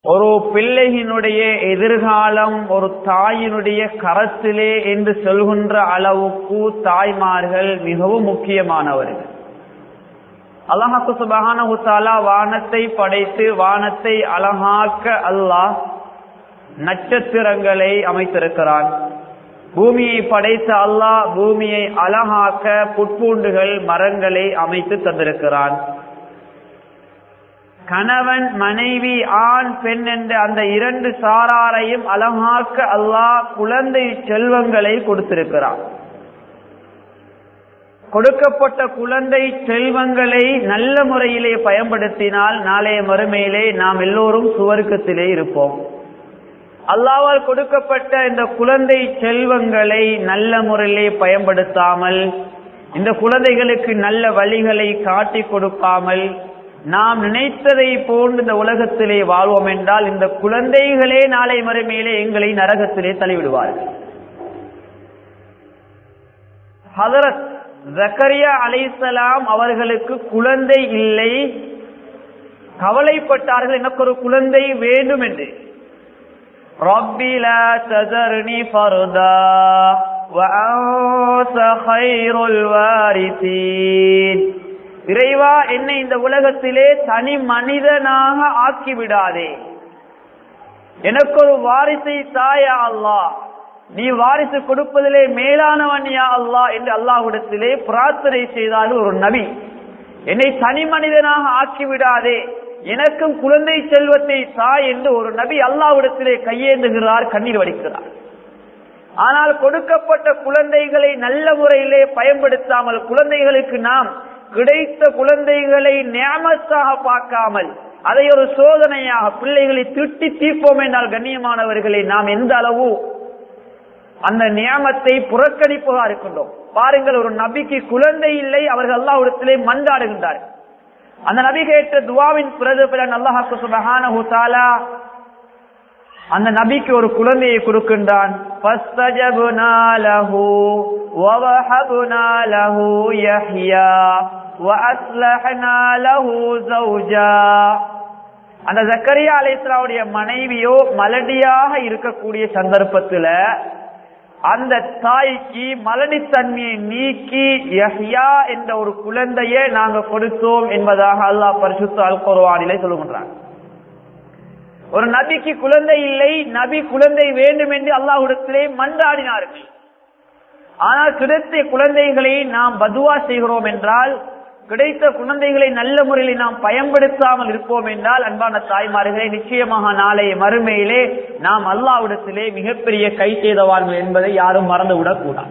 ஒரு பிள்ளையினுடைய எதிர்காலம் ஒரு தாயினுடைய கரத்திலே என்று சொல்கின்ற அளவுக்கு தாய்மார்கள் மிகவும் முக்கியமானவர்கள் அல்லாஹாக்கு சுபகான வானத்தை படைத்து வானத்தை அழகாக்க அல்லாஹ் நட்சத்திரங்களை அமைத்திருக்கிறான் பூமியை படைத்த அல்லாஹ் பூமியை அழகாக்க புட்பூண்டுகள் மரங்களை அமைத்து தந்திருக்கிறான் கணவன் மனைவி ஆண் பெண் என்ற அந்த இரண்டு சாராரையும் அழகாக்க அல்லாஹ் குழந்தை செல்வங்களை கொடுத்திருக்கிறான் கொடுக்கப்பட்ட குழந்தை செல்வங்களை நல்ல முறையிலே பயன்படுத்தினால் நாளைய மறுமையிலே நாம் எல்லோரும் சுவர்க்கத்திலே இருப்போம் அல்லாவால் கொடுக்கப்பட்ட இந்த குழந்தை செல்வங்களை நல்ல முறையிலே பயன்படுத்தாமல் இந்த குழந்தைகளுக்கு நல்ல வழிகளை காட்டி கொடுக்காமல் நாம் நினைத்ததை போன்று இந்த உலகத்திலே வாழ்வோம் என்றால் இந்த குழந்தைகளே நாளை மறுமையிலே எங்களை நரகத்திலே தள்ளிவிடுவார்கள் ஹதரத் ஜக்கரியா அலைசலாம் அவர்களுக்கு குழந்ை இல்லை கவலைப்பட்டார்கள் எனக்கு ஒரு குழந்தை வேண்டும் என்று ربي لا تذرني فردا وأنت خير الوارثين இறைவா என்னை இந்த உலகத்திலே தனி மனிதனாக ஆக்கிவிடாதே எனக்கு ஒரு வாரிசை தாயா அல்லாஹ் நீ வாரிசு கொடுப்பதிலே மேலானவன் யா அல்லாஹ் என்று அல்லாஹ்விடத்திலே பிரார்த்தனை செய்தார்கள் ஒரு நபி என்னை தனி மனிதனாக ஆக்கிவிடாதே எனக்கும் குழந்தை செல்வத்தை தாய் என்று ஒரு நபி அல்லாவிடத்திலே கையேந்துகிறார் கண்ணீர் வடிக்கிறார் ஆனால் கொடுக்கப்பட்ட குழந்தைகளை நல்ல முறையிலே பயன்படுத்தாமல் குழந்தைகளுக்கு நாம் கிடைத்த குழந்தைகளை நியமத்தாக பார்க்காமல் அதை ஒரு சோதனையாக பிள்ளைகளை திட்டி தீர்ப்போம் என்றால் கண்ணியமானவர்களை நாம் எந்த அளவு அந்த நியமத்தை புறக்கணிப்பதா இருக்கின்றோம் பாருங்கள் ஒரு நபிக்கு குழந்தை இல்லை அவர்கள் அல்லாவிடத்திலே மண்டாடுகின்றார்கள் அந்த நபி கேட்ட துவாவின் பிரதிபலன் அல்லாஹாக்கு சுபஹானஹு தஆலா அந்த நபிக்கு ஒரு குழந்தையை கொடுக்கின்றான் ஃபஸ்தஜப்னா லஹு வவஹப்னா லஹு யஹ்யா வஅஸ்லஹ்னா லஹு ஜௌஜா அந்த ஜக்கரியா அலைஹிஸ்ஸலாமுடைய மனைவியோ மலடியாக இருக்கக்கூடிய சந்தர்ப்பத்துல அந்த தாய்க்கு மலடித்தன்மையை நீக்கி யஹ்யா என்ற ஒரு குழந்தையை நாங்க கொடுத்தோம் என்பதாக அல்லாஹ் பரிசுத்த அல் குர்ஆனிலே சொல்லுகின்றான் ஒரு நபிக்கு குழந்தை இல்லை நபி குழந்தை வேண்டும் என்று அல்லாஹ்விடத்திலே மன்றாடினார்கள் ஆனால் கிடைத்த குழந்தைகளை நாம் பதுவா செய்கிறோம் என்றால் கிடைத்த குழந்தைகளை நல்ல முறையில் நாம் பயன்படுத்தாமல் இருப்போம் என்றால் அன்பான தாய்மார்களே நிச்சயமாக நாளைய மறுமையிலே நாம் அல்லாவிடத்திலே மிகப்பெரிய கை செய்தவார்கள் என்பதை யாரும் மறந்துவிடக் கூடாது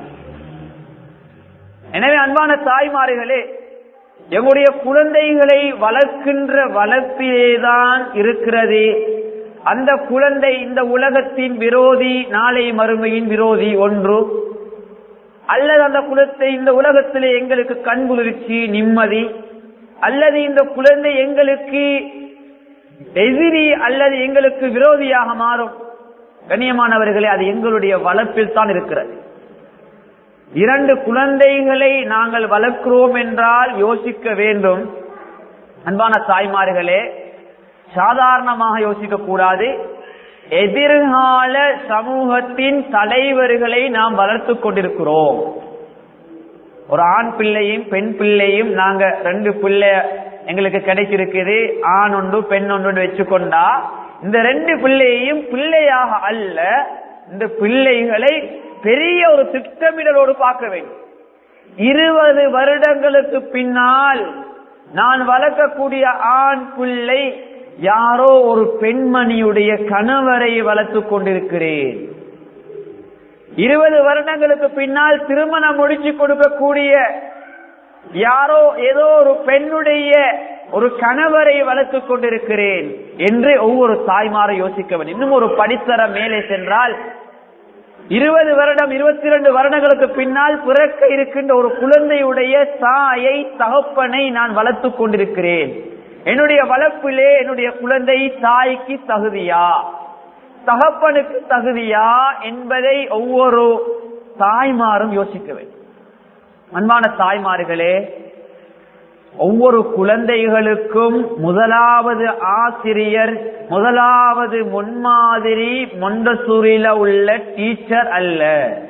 எனவே அன்பான தாய்மார்களே எங்களுடைய குழந்தைகளை வளர்க்கின்ற வளர்ப்பிலேதான் இருக்கிறது அந்த குழந்தை இந்த உலகத்தின் விரோதி நாளை மறுமையின் விரோதி ஒன்று அல்லது அந்த குலத்தை இந்த உலகத்திலே எங்களுக்கு கண்குளிர்ச்சி நிம்மதி அல்லது இந்த குழந்தை எங்களுக்கு எதிரி அல்லது எங்களுக்கு விரோதியாக மாறும் கண்ணியமானவர்களே அது எங்களுடைய வளர்ப்பில் தான் இருக்கிறது இரண்டு குழந்தைகளை நாங்கள் வளர்க்கிறோம் என்றால் யோசிக்க வேண்டும் அன்பான தாய்மார்களே சாதாரணமாக யோசிக்க கூடாது எதிர்கால சமூகத்தின் தலைவர்களை நாம் வளர்த்து கொண்டிருக்கிறோம் ஒரு ஆண் பிள்ளையும் பெண் பிள்ளையும் நாங்க ரெண்டு பிள்ளை எங்களுக்கு கிடைச்சிருக்குது ஆண் ஒன்று பெண் ஒன்று வச்சுக்கொண்டா இந்த ரெண்டு பிள்ளையையும் பிள்ளையாக அல்ல இந்த பிள்ளைகளை பெரிய ஒரு திட்டமிடலோடு பார்க்க வேண்டும் இருபது வருடங்களுக்கு பின்னால் நான் வளர்க்கக்கூடிய ஆண் பிள்ளை யாரோ ஒரு பெண்மணியுடைய கணவரை வளர்த்து கொண்டிருக்கிறேன் இருபது வருடங்களுக்கு பின்னால் திருமணம் முடிச்சு கொடுக்கக்கூடிய யாரோ ஏதோ ஒரு பெண்ணுடைய ஒரு கணவரை வளர்த்து கொண்டிருக்கிறேன் என்று ஒவ்வொரு தாய்மாரை யோசிக்க வேண்டும் இன்னும் ஒரு படித்தர மேலே சென்றால் இருபது வருடம் இருபத்தி இரண்டு வருடங்களுக்கு பின்னால் பிறக்க இருக்கின்ற ஒரு குழந்தையுடைய தாயை தகப்பனை நான் வளர்த்து கொண்டிருக்கிறேன் என்னுடைய வளர்ப்பிலே என்னுடைய குழந்தை தாய்க்கு தகுதியா தகப்பனுக்கு தகுதியா என்பதை ஒவ்வொரு தாய்மாரும் யோசிக்க வேண்டும் அன்பான தாய்மார்களே ஒவ்வொரு குழந்தைகளுக்கும் முதலாவது ஆசிரியர் முதலாவது முன்மாதிரி மொண்டசூரில உள்ள டீச்சர் அல்ல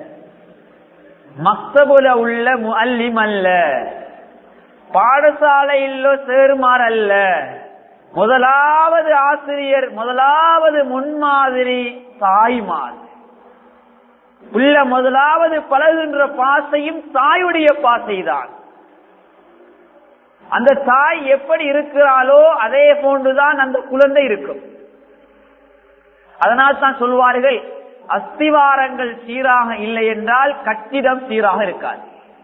மக்தபுல உள்ள முல்லிம் அல்ல பாடசாலையிலோ சேர்மார் அல்ல முதலாவது ஆசிரியர் முதலாவது முன்மாதிரி தாய்மார் உள்ள முதலாவது பழகுகின்ற பாசையும் தாயுடைய பாசைதான் அந்த தாய் எப்படி இருக்கிறாளோ அதே போன்றுதான் அந்த குழந்தை இருக்கும் அதனால் தான் சொல்வார்கள் அஸ்திவாரங்கள் சீராக இல்லை என்றால் கட்டிடம் சீராக இருக்காது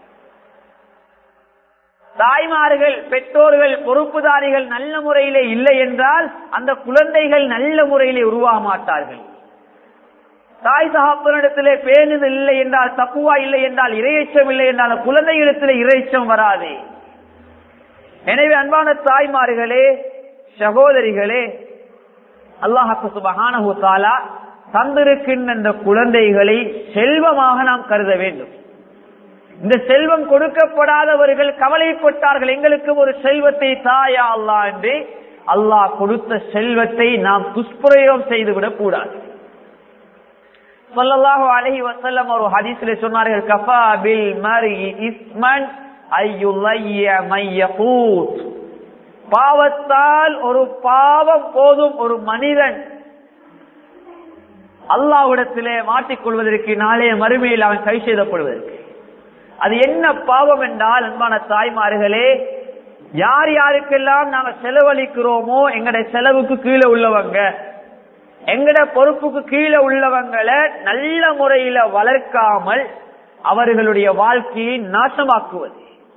தாய்மார்கள் பெற்றோர்கள் பொறுப்புதாரிகள் நல்ல முறையிலே இல்லை என்றால் அந்த குழந்தைகள் நல்ல முறையிலே உருவாக மாட்டார்கள் தாய் சகாப்பனிடத்திலே பேணுது இல்லை என்றால் தப்புவா இல்லை என்றால் இரையச்சம் இல்லை என்றால் குழந்தைகளிடத்திலே இரைச்சம் வராது எனவே அன்பான தாய்மார்களே சகோதரிகளே அல்லாஹு சுபஹானஹு தாலா தந்திருக்கின்ற இந்த குழந்தைகளை செல்வமாக நாம் கருத வேண்டும் இந்த செல்வம் கொடுக்கப்படாதவர்கள் கவலைப்பட்டார்கள் எங்களுக்கு ஒரு செல்வத்தை தாயா அல்லா என்று அல்லாஹ் கொடுத்த செல்வத்தை நாம் துஷ்பிரயோகம் செய்துவிடக் கூடாது சொல்லல்லாஹு அலஹி வசல்லம் ஒரு ஹதீஸ்ல சொன்னார்கள் கஃபா பில் மரி இஸ்மன் பாவத்தால் ஒரு பாவம் போதும் ஒரு மனிதன் அல்லாவிடத்திலே மாட்டிக்கொள்வதற்கு நாளைய மறுமையில் அவன் கை செய்தப்படுவதற்கு அது என்ன பாவம் என்றால் அன்பான தாய்மார்களே யார் யாருக்கெல்லாம் நாங்க செலவழிக்கிறோமோ எங்கட செலவுக்கு கீழே உள்ளவங்க எங்கட பொறுப்புக்கு கீழே உள்ளவங்களை நல்ல முறையில வளர்க்காமல் அவர்களுடைய வாழ்க்கையை நாசமாக்குவது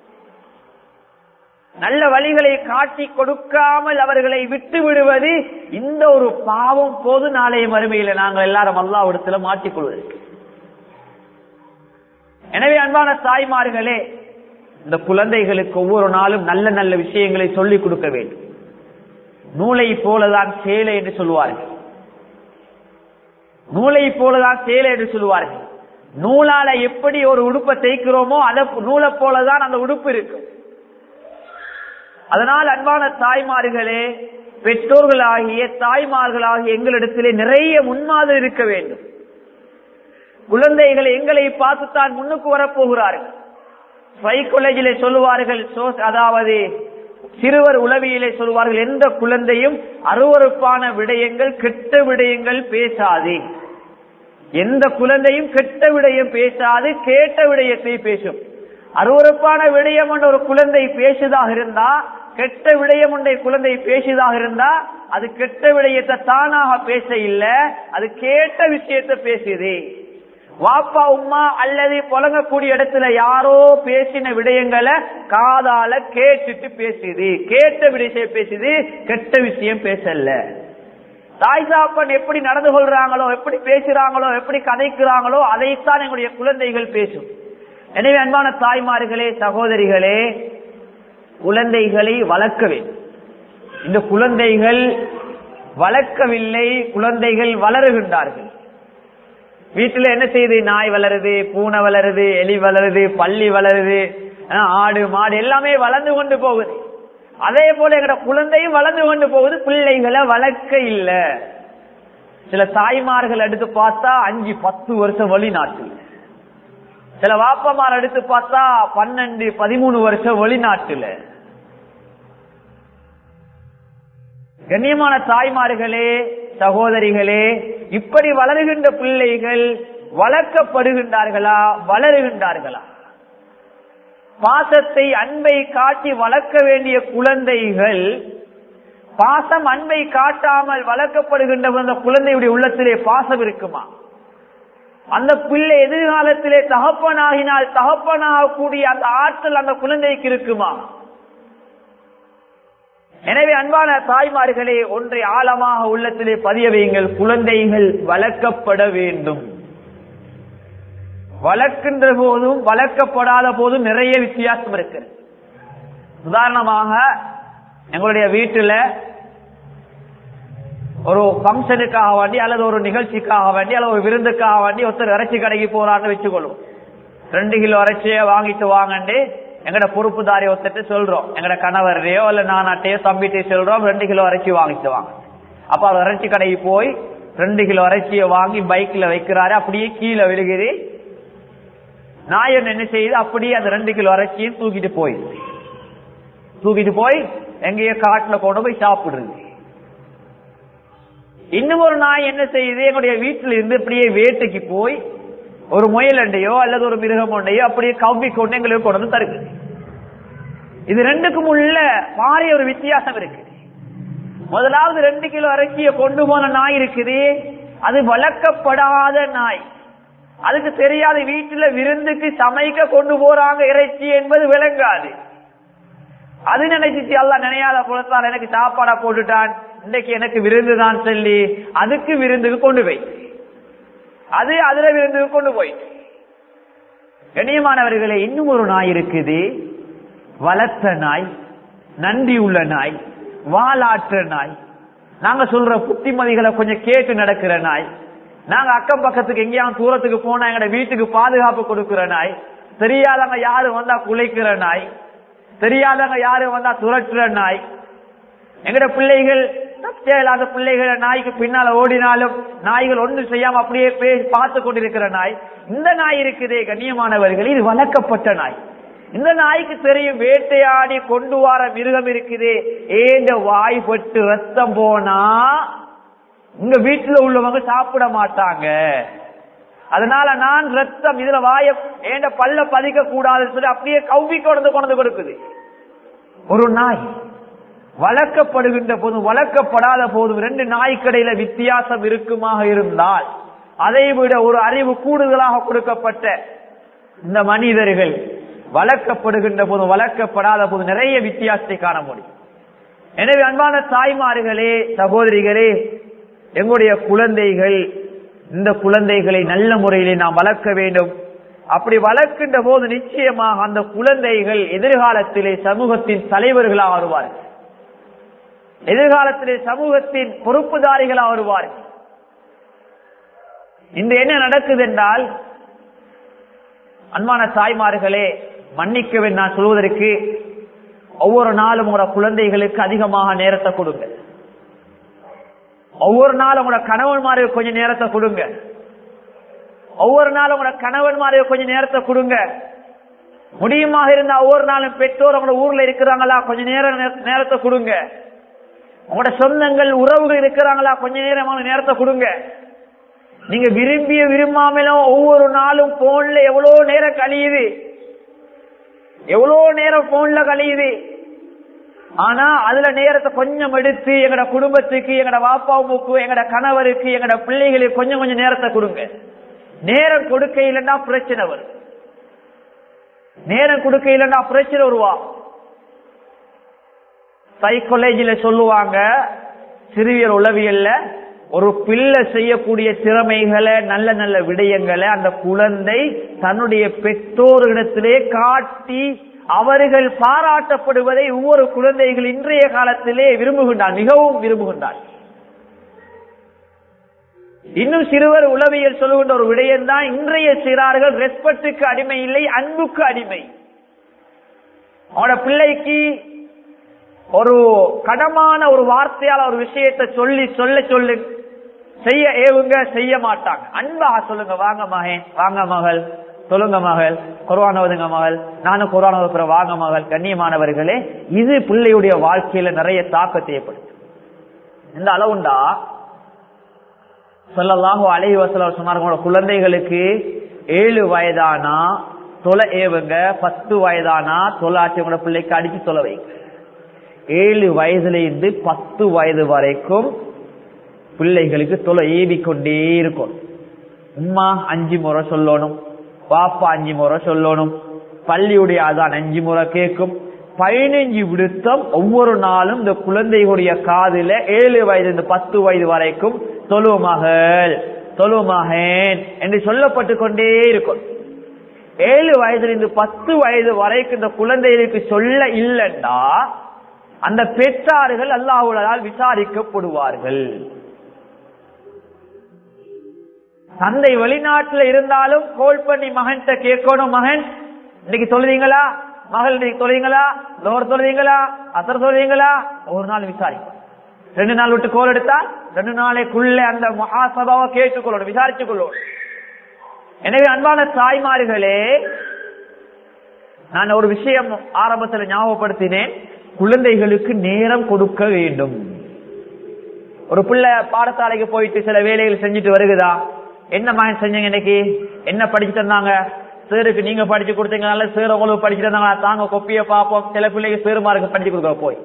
நல்ல வழிகளை காட்டி கொடுக்காமல் அவர்களை விட்டு விடுவது இந்த ஒரு பாவம் போது நாளைய மறுமையில நாங்கள் எல்லாரும் அல்லாவிடத்துல மாட்டிக்கொள்வதற்கு எனவே அன்பான தாய்மார்களே இந்த குழந்தைகளுக்கு ஒவ்வொரு நாளும் நல்ல நல்ல விஷயங்களை சொல்லிக் கொடுக்க வேண்டும் நூலை போலதான் சேலை என்று சொல்வார்கள் நூலை போலதான் சேலை என்று சொல்வார்கள் நூலால எப்படி ஒரு உடுப்பை தைக்கிறோமோ அதை நூலை போலதான் அந்த உடுப்பு இருக்கும் அதனால் அன்பான தாய்மார்களே பெற்றோர்களாகிய தாய்மார்களாகிய எங்களிடத்திலே நிறைய முன்மாதிரி இருக்க வேண்டும் குழந்தைகள் எங்களை பார்த்துத்தான் முன்னுக்கு வரப்போகிறார்கள் சைக்காலஜிலே சொல்லுவார்கள் அதாவது சிறுவர் உளவியலை சொல்வார்கள் எந்த குழந்தையும் அருவறுப்பான விடயங்கள் கெட்ட விடயங்கள் பேசாது எந்த குழந்தையும் கெட்ட விடயம் பேசாது கேட்ட விடயத்தை பேசும் அருவறுப்பான விடயம் என்ற ஒரு குழந்தை பேசுதாக இருந்தா கெட்ட விடயம் ஒன்றை குழந்தை பேசுதாக இருந்தா அது கெட்ட விடயத்தை தானாக பேச இல்ல அது கேட்ட விஷயத்தை பேசுது வாப்பா உமா அல்லது புழங்கக்கூடிய இடத்துல யாரோ பேசின விடயங்களை காதால கேட்டுட்டு பேசுது கேட்ட விடயத்தை பேசுது கெட்ட விஷயம் பேசல தாய் சாப்பன் எப்படி நடந்து கொள்றாங்களோ எப்படி பேசுறாங்களோ எப்படி கதைக்கிறாங்களோ அதைத்தான் எங்களுடைய குழந்தைகள் பேசும் எனவே அன்பான தாய்மார்களே சகோதரிகளே குழந்தைகளை வளர்க்க வேண்டும் இந்த குழந்தைகள் வளர்க்கவில்லை குழந்தைகள் வளருகின்றார்கள் வீட்டுல என்ன செய்யுது நாய் வளருது பூனை வளருது எலி வளருது பள்ளி வளருது ஆடு மாடு எல்லாமே வளர்ந்து கொண்டு போகுது அதே போல எங்கட குழந்தையும் வளர்ந்து கொண்டு போகுது பிள்ளைகளை வளர்க்க இல்ல சில தாய்மார்கள் எடுத்து பார்த்தா அஞ்சு பத்து வருஷம் வெளிநாட்டு சில வாப்பமார் எடுத்து பார்த்தா பன்னெண்டு பதிமூணு வருஷம் வெளிநாட்டுல கண்ணியமான தாய்மார்களே சகோதரிகளே இப்படி வளருகின்ற பிள்ளைகள் வளர்க்கப்படுகின்றார்களா வளருகின்றார்களா பாசத்தை அன்பை காட்டி வளர்க்க வேண்டிய குழந்தைகள் பாசம் அன்பை காட்டாமல் வளர்க்கப்படுகின்ற அந்த குழந்தையுடைய உள்ளத்திலே பாசம் இருக்குமா அந்த பிள்ளை எதிர்காலத்திலே தகப்பனாகினால் தகப்பனாகக்கூடிய அந்த ஆற்றல் அந்த குழந்தைக்கு இருக்குமா எனவே அன்பான தாய்மார்களே ஒன்றை ஆழமாக உள்ளத்திலே பதிய வையுங்கள் குழந்தைகள் வளர்க்கப்பட வேண்டும் வளர்க்கின்ற போதும் வளர்க்கப்படாத போதும் நிறைய வித்தியாசம் இருக்கு உதாரணமாக எங்களுடைய வீட்டுல ஒரு பங்கனுக்காக வேண்டி அல்லது ஒரு நிகழ்ச்சிக்காக வேண்டி அல்லது ஒரு விருந்துக்காக வேண்டி ஒருத்தர் இறைச்சி கடைக்கு போறான்னு வச்சுக்கொள்ளும் ரெண்டு கிலோ இறைச்சிய வாங்கிட்டு வாங்கண்டு எங்கட பொறுப்புதாரி ஒத்துட்டு சொல்றோம் எங்கட கணவரையோ இல்ல நானாட்டையோ தம்பிட்டையோ சொல்றோம் ரெண்டு கிலோ இறைச்சி வாங்கிட்டு வாங்க அப்ப அவர் இறைச்சி கடைக்கு போய் ரெண்டு கிலோ இறைச்சியை வாங்கி பைக்ல வைக்கிறாரு அப்படியே கீழே விழுகுது நாயன் என்ன செய்யுது அப்படியே அந்த ரெண்டு கிலோ இறைச்சியும் தூக்கிட்டு போய் தூக்கிட்டு போய் எங்கேயோ காட்டுல கொண்டு போய் சாப்பிடுறது இன்னும் ஒரு நாய் என்ன செய்யுது எங்களுடைய வீட்டில இருந்து அப்படியே வேட்டைக்கு போய் ஒரு முயலண்டையோ அல்லது ஒரு மிருகம் ஒன்றையோ அப்படியே கவ்வி கொண்டு எங்களுக்கு கொண்டு வந்து தருது இது ரெண்டுக்கும் உள்ள பாரிய ஒரு வித்தியாசம் இருக்கு முதலாவது ரெண்டு கிலோ இறைச்சியை கொண்டு போன நாய் இருக்குது அது வளர்க்கப்படாத நாய் அதுக்கு தெரியாத வீட்டுல விருந்துக்கு சமைக்க கொண்டு போறாங்க இறைச்சி என்பது விளங்காது அது நினைச்சிச்சு அல்ல நினையாத புலத்தால் எனக்கு சாப்பாடா போட்டுட்டான் இன்னைக்கு எனக்கு விருந்து தான் சொல்லி அதுக்கு விருந்துக்கு கொண்டு போய் அது அதுல விருந்துக்கு கொண்டு போய் கண்ணியமானவர்களே இன்னும் ஒரு நாய் இருக்குது வளர்த்த நாய் நன்றி உள்ள நாய் வாலாற்ற நாய் நாங்க சொல்ற புத்திமதிகளை கொஞ்சம் கேட்டு நடக்கிற நாய் நாங்க அக்கம் பக்கத்துக்கு எங்கேயாவது தூரத்துக்கு போனா எங்கட வீட்டுக்கு பாதுகாப்பு கொடுக்கிற நாய் தெரியாதவங்க யாரு வந்தா குலைக்கிற நாய் தெரியாதவங்க யாரு வந்தா துரட்டுற நாய் எங்கட பிள்ளைகள் தப்பேலாத பிள்ளைகளை நாய்க்கு பின்னால ஓடினாலும் நாய்கள் ஒன்று செய்யாம அப்படியே பே- பார்த்து கொண்டிருக்கிற நாய் இந்த நாய் இருக்குதே கண்ணியமானவர்கள் இது வளர்க்கப்பட்ட நாய் இந்த நாய்க்கு தெரியும் வேட்டையாடி கொண்டு வர மிருகம் இருக்குது ஏந்த வாய்ப்பட்டு ரத்தம் போனா உங்க வீட்டுல உள்ளவங்க சாப்பிட மாட்டாங்க அதனால நான் ரத்தம் இதுல வாய ஏண்ட பல்ல பதிக்க கூடாதுன்னு சொல்லி அப்படியே கவ்வி கொண்டு கொண்டு கொடுக்குது ஒரு நாய் வளர்க்கப்படுகின்ற போதும் வளர்க்கப்படாத போதும் ரெண்டு நாய்க்கடையில வித்தியாசம் இருக்குமாக இருந்தால் அதை விட ஒரு அறிவு கூடுதலாக கொடுக்கப்பட்ட இந்த மனிதர்கள் வளர்க்கப்படுகின்ற போதும் வளர்க்கப்படாத போது நிறைய வித்தியாசத்தை காண முடியும் எனவே அன்பான தாய்மார்களே சகோதரிகளே எங்களுடைய குழந்தைகள் இந்த குழந்தைகளை நல்ல முறையிலே நாம் வளர்க்க வேண்டும் அப்படி வளர்க்கின்ற போது நிச்சயமாக அந்த குழந்தைகள் எதிர்காலத்திலே சமூகத்தின் தலைவர்களாக வருவார்கள் எதிர்காலத்திலே சமூகத்தின் பொறுப்புதாரிகளாக வருவார்கள் இந்த என்ன நடக்குது என்றால் அன்பான தாய்மார்களே மன்னிக்க நான் சொல்வதற்கு ஒவ்வொரு நாளும் உங்களோட குழந்தைகளுக்கு அதிகமாக நேரத்தை கொடுங்க ஒவ்வொரு நாளும் உங்களோட கணவன்மாருக்கு கொஞ்சம் நேரத்தை கொடுங்க ஒவ்வொரு நாளும் உங்களோட கணவன்மாருக்கு கொஞ்சம் நேரத்தை கொடுங்க முடியுமாக இருந்தா ஒவ்வொரு நாளும் பெற்றோர் உங்களோட ஊர்ல இருக்கிறாங்களா கொஞ்ச நேரம் நே- நேரத்தை கொடுங்க உங்களோட சொந்தங்கள் உறவுகள் இருக்கிறாங்களா கொஞ்ச நேரமான நேரத்தை கொடுங்க நீங்க விரும்பிய விரும்பாமலும் ஒவ்வொரு நாளும் போன்ல எவ்வளவு நேரம் கழியுது எவ்வளவு நேரம் போன்ல கழியுது ஆனா அதுல நேரத்தை கொஞ்சம் எடுத்து எங்கட குடும்பத்துக்கு எங்கட வாப்பாவுக்கு எங்கட கணவருக்கு எங்கட பிள்ளைகளுக்கு கொஞ்சம் கொஞ்சம் நேரத்தை கொடுங்க நேரம் கொடுக்க இல்லைன்னா பிரச்சனை வரும் நேரம் கொடுக்க இல்லைன்னா பிரச்சனை வருவா சைக்காலஜில சொல்லுவாங்க சிறியர் உளவியல்ல ஒரு பிள்ளை செய்யக்கூடிய திறமைகளை நல்ல நல்ல விடயங்களை அந்த குழந்தை தன்னுடைய பெற்றோர்களிடத்திலே காட்டி அவர்கள் பாராட்டப்படுவதை ஒவ்வொரு குழந்தைகள் இன்றைய காலத்திலே விரும்புகின்றான் மிகவும் விரும்புகின்றான் இன்னும் சிறுவர் உளவியல் சொல்லுகின்ற ஒரு விடயம் தான் இன்றைய சிறார்கள் ரெஸ்பெக்டுக்கு அடிமை இல்லை அன்புக்கு அடிமை அவனோட பிள்ளைக்கு ஒரு கடமான ஒரு வார்த்தையால ஒரு விஷயத்தை சொல்லி சொல்ல சொல்லு செய்ய ஏவுங்க செய்ய மாட்டாங்க அன்பாக சொல்லுங்க வாங்க மகன் வாங்க மகள் சொல்லுங்க மகள் குர்ஆன் ஓதுங்க மகள் நானும் குர்ஆன் ஓதுற வாங்க மகள் கண்ணியமானவர்களே இது பிள்ளையுடைய வாழ்க்கையில நிறைய தாக்கத்தை ஏற்படுத்தும் இந்த அளவுண்டா சொல்லலாம் அலைஹி வஸல்லம் சொன்னாங்க உங்களோட குழந்தைகளுக்கு ஏழு வயதானா தொலை ஏவுங்க பத்து வயதானா தொலாச்சி உங்களோட பிள்ளைக்கு அடிச்சு தொலை வைங்க ஏழு வயதுல இருந்து பத்து வயது வரைக்கும் பிள்ளைகளுக்கு தொலை ஏவிக்கொண்டே இருக்கும் உம்மா அஞ்சு முறை சொல்லணும் பாப்பா அஞ்சு முறை சொல்லணும் பள்ளியுடைய அதான் அஞ்சு முறை கேட்கும் பதினைஞ்சு விடுத்தம் ஒவ்வொரு நாளும் இந்த குழந்தைகளுடைய காதுல ஏழு வயது இந்த பத்து வயது வரைக்கும் தொழுவமகள் தொழுவமகன் என்று சொல்லப்பட்டு கொண்டே இருக்கும் ஏழு வயதுல இருந்து பத்து வயது வரைக்கும் இந்த குழந்தைகளுக்கு சொல்ல இல்லைன்னா அந்த பெற்றார்கள் அல்லாஹுடால் விசாரிக்கப்படுவார்கள் தந்தை வெளிநாட்டுல இருந்தாலும் கோல் பண்ணி மகன்கிட்ட கேட்கணும் மகன் இன்னைக்கு சொல்லுவீங்களா மகள் நீங்க தொழுவீங்களா லோர் தொழுவீங்களா அசர் தொழுவீங்களா ஒரு நாள் விசாரிக்கும் ரெண்டு நாள் விட்டு கோல் எடுத்தா ரெண்டு நாளைக்குள்ள அந்த மகாசபாவை கேட்டுக்கொள்ளணும் விசாரிச்சுக் கொள்ளணும் எனவே அன்பான தாய்மார்களே நான் ஒரு விஷயம் ஆரம்பத்தில் ஞாபகப்படுத்தினேன் குழந்தைகளுக்கு நேரம் கொடுக்க வேண்டும் ஒரு பிள்ளை பாடசாலைக்கு போயிட்டு சில வேலைகள் செஞ்சுட்டு வருகுதா என்ன மகன் செஞ்சீங்க இன்னைக்கு என்ன படிச்சு தந்தாங்க சேருக்கு நீங்க படிச்சு கொடுத்தீங்க நல்ல சேர உங்களுக்கு படிச்சு தந்தாங்க தாங்க கொப்பிய பார்ப்போம் சில பிள்ளைங்க சேருமாருக்கு படிச்சு கொடுக்க போய்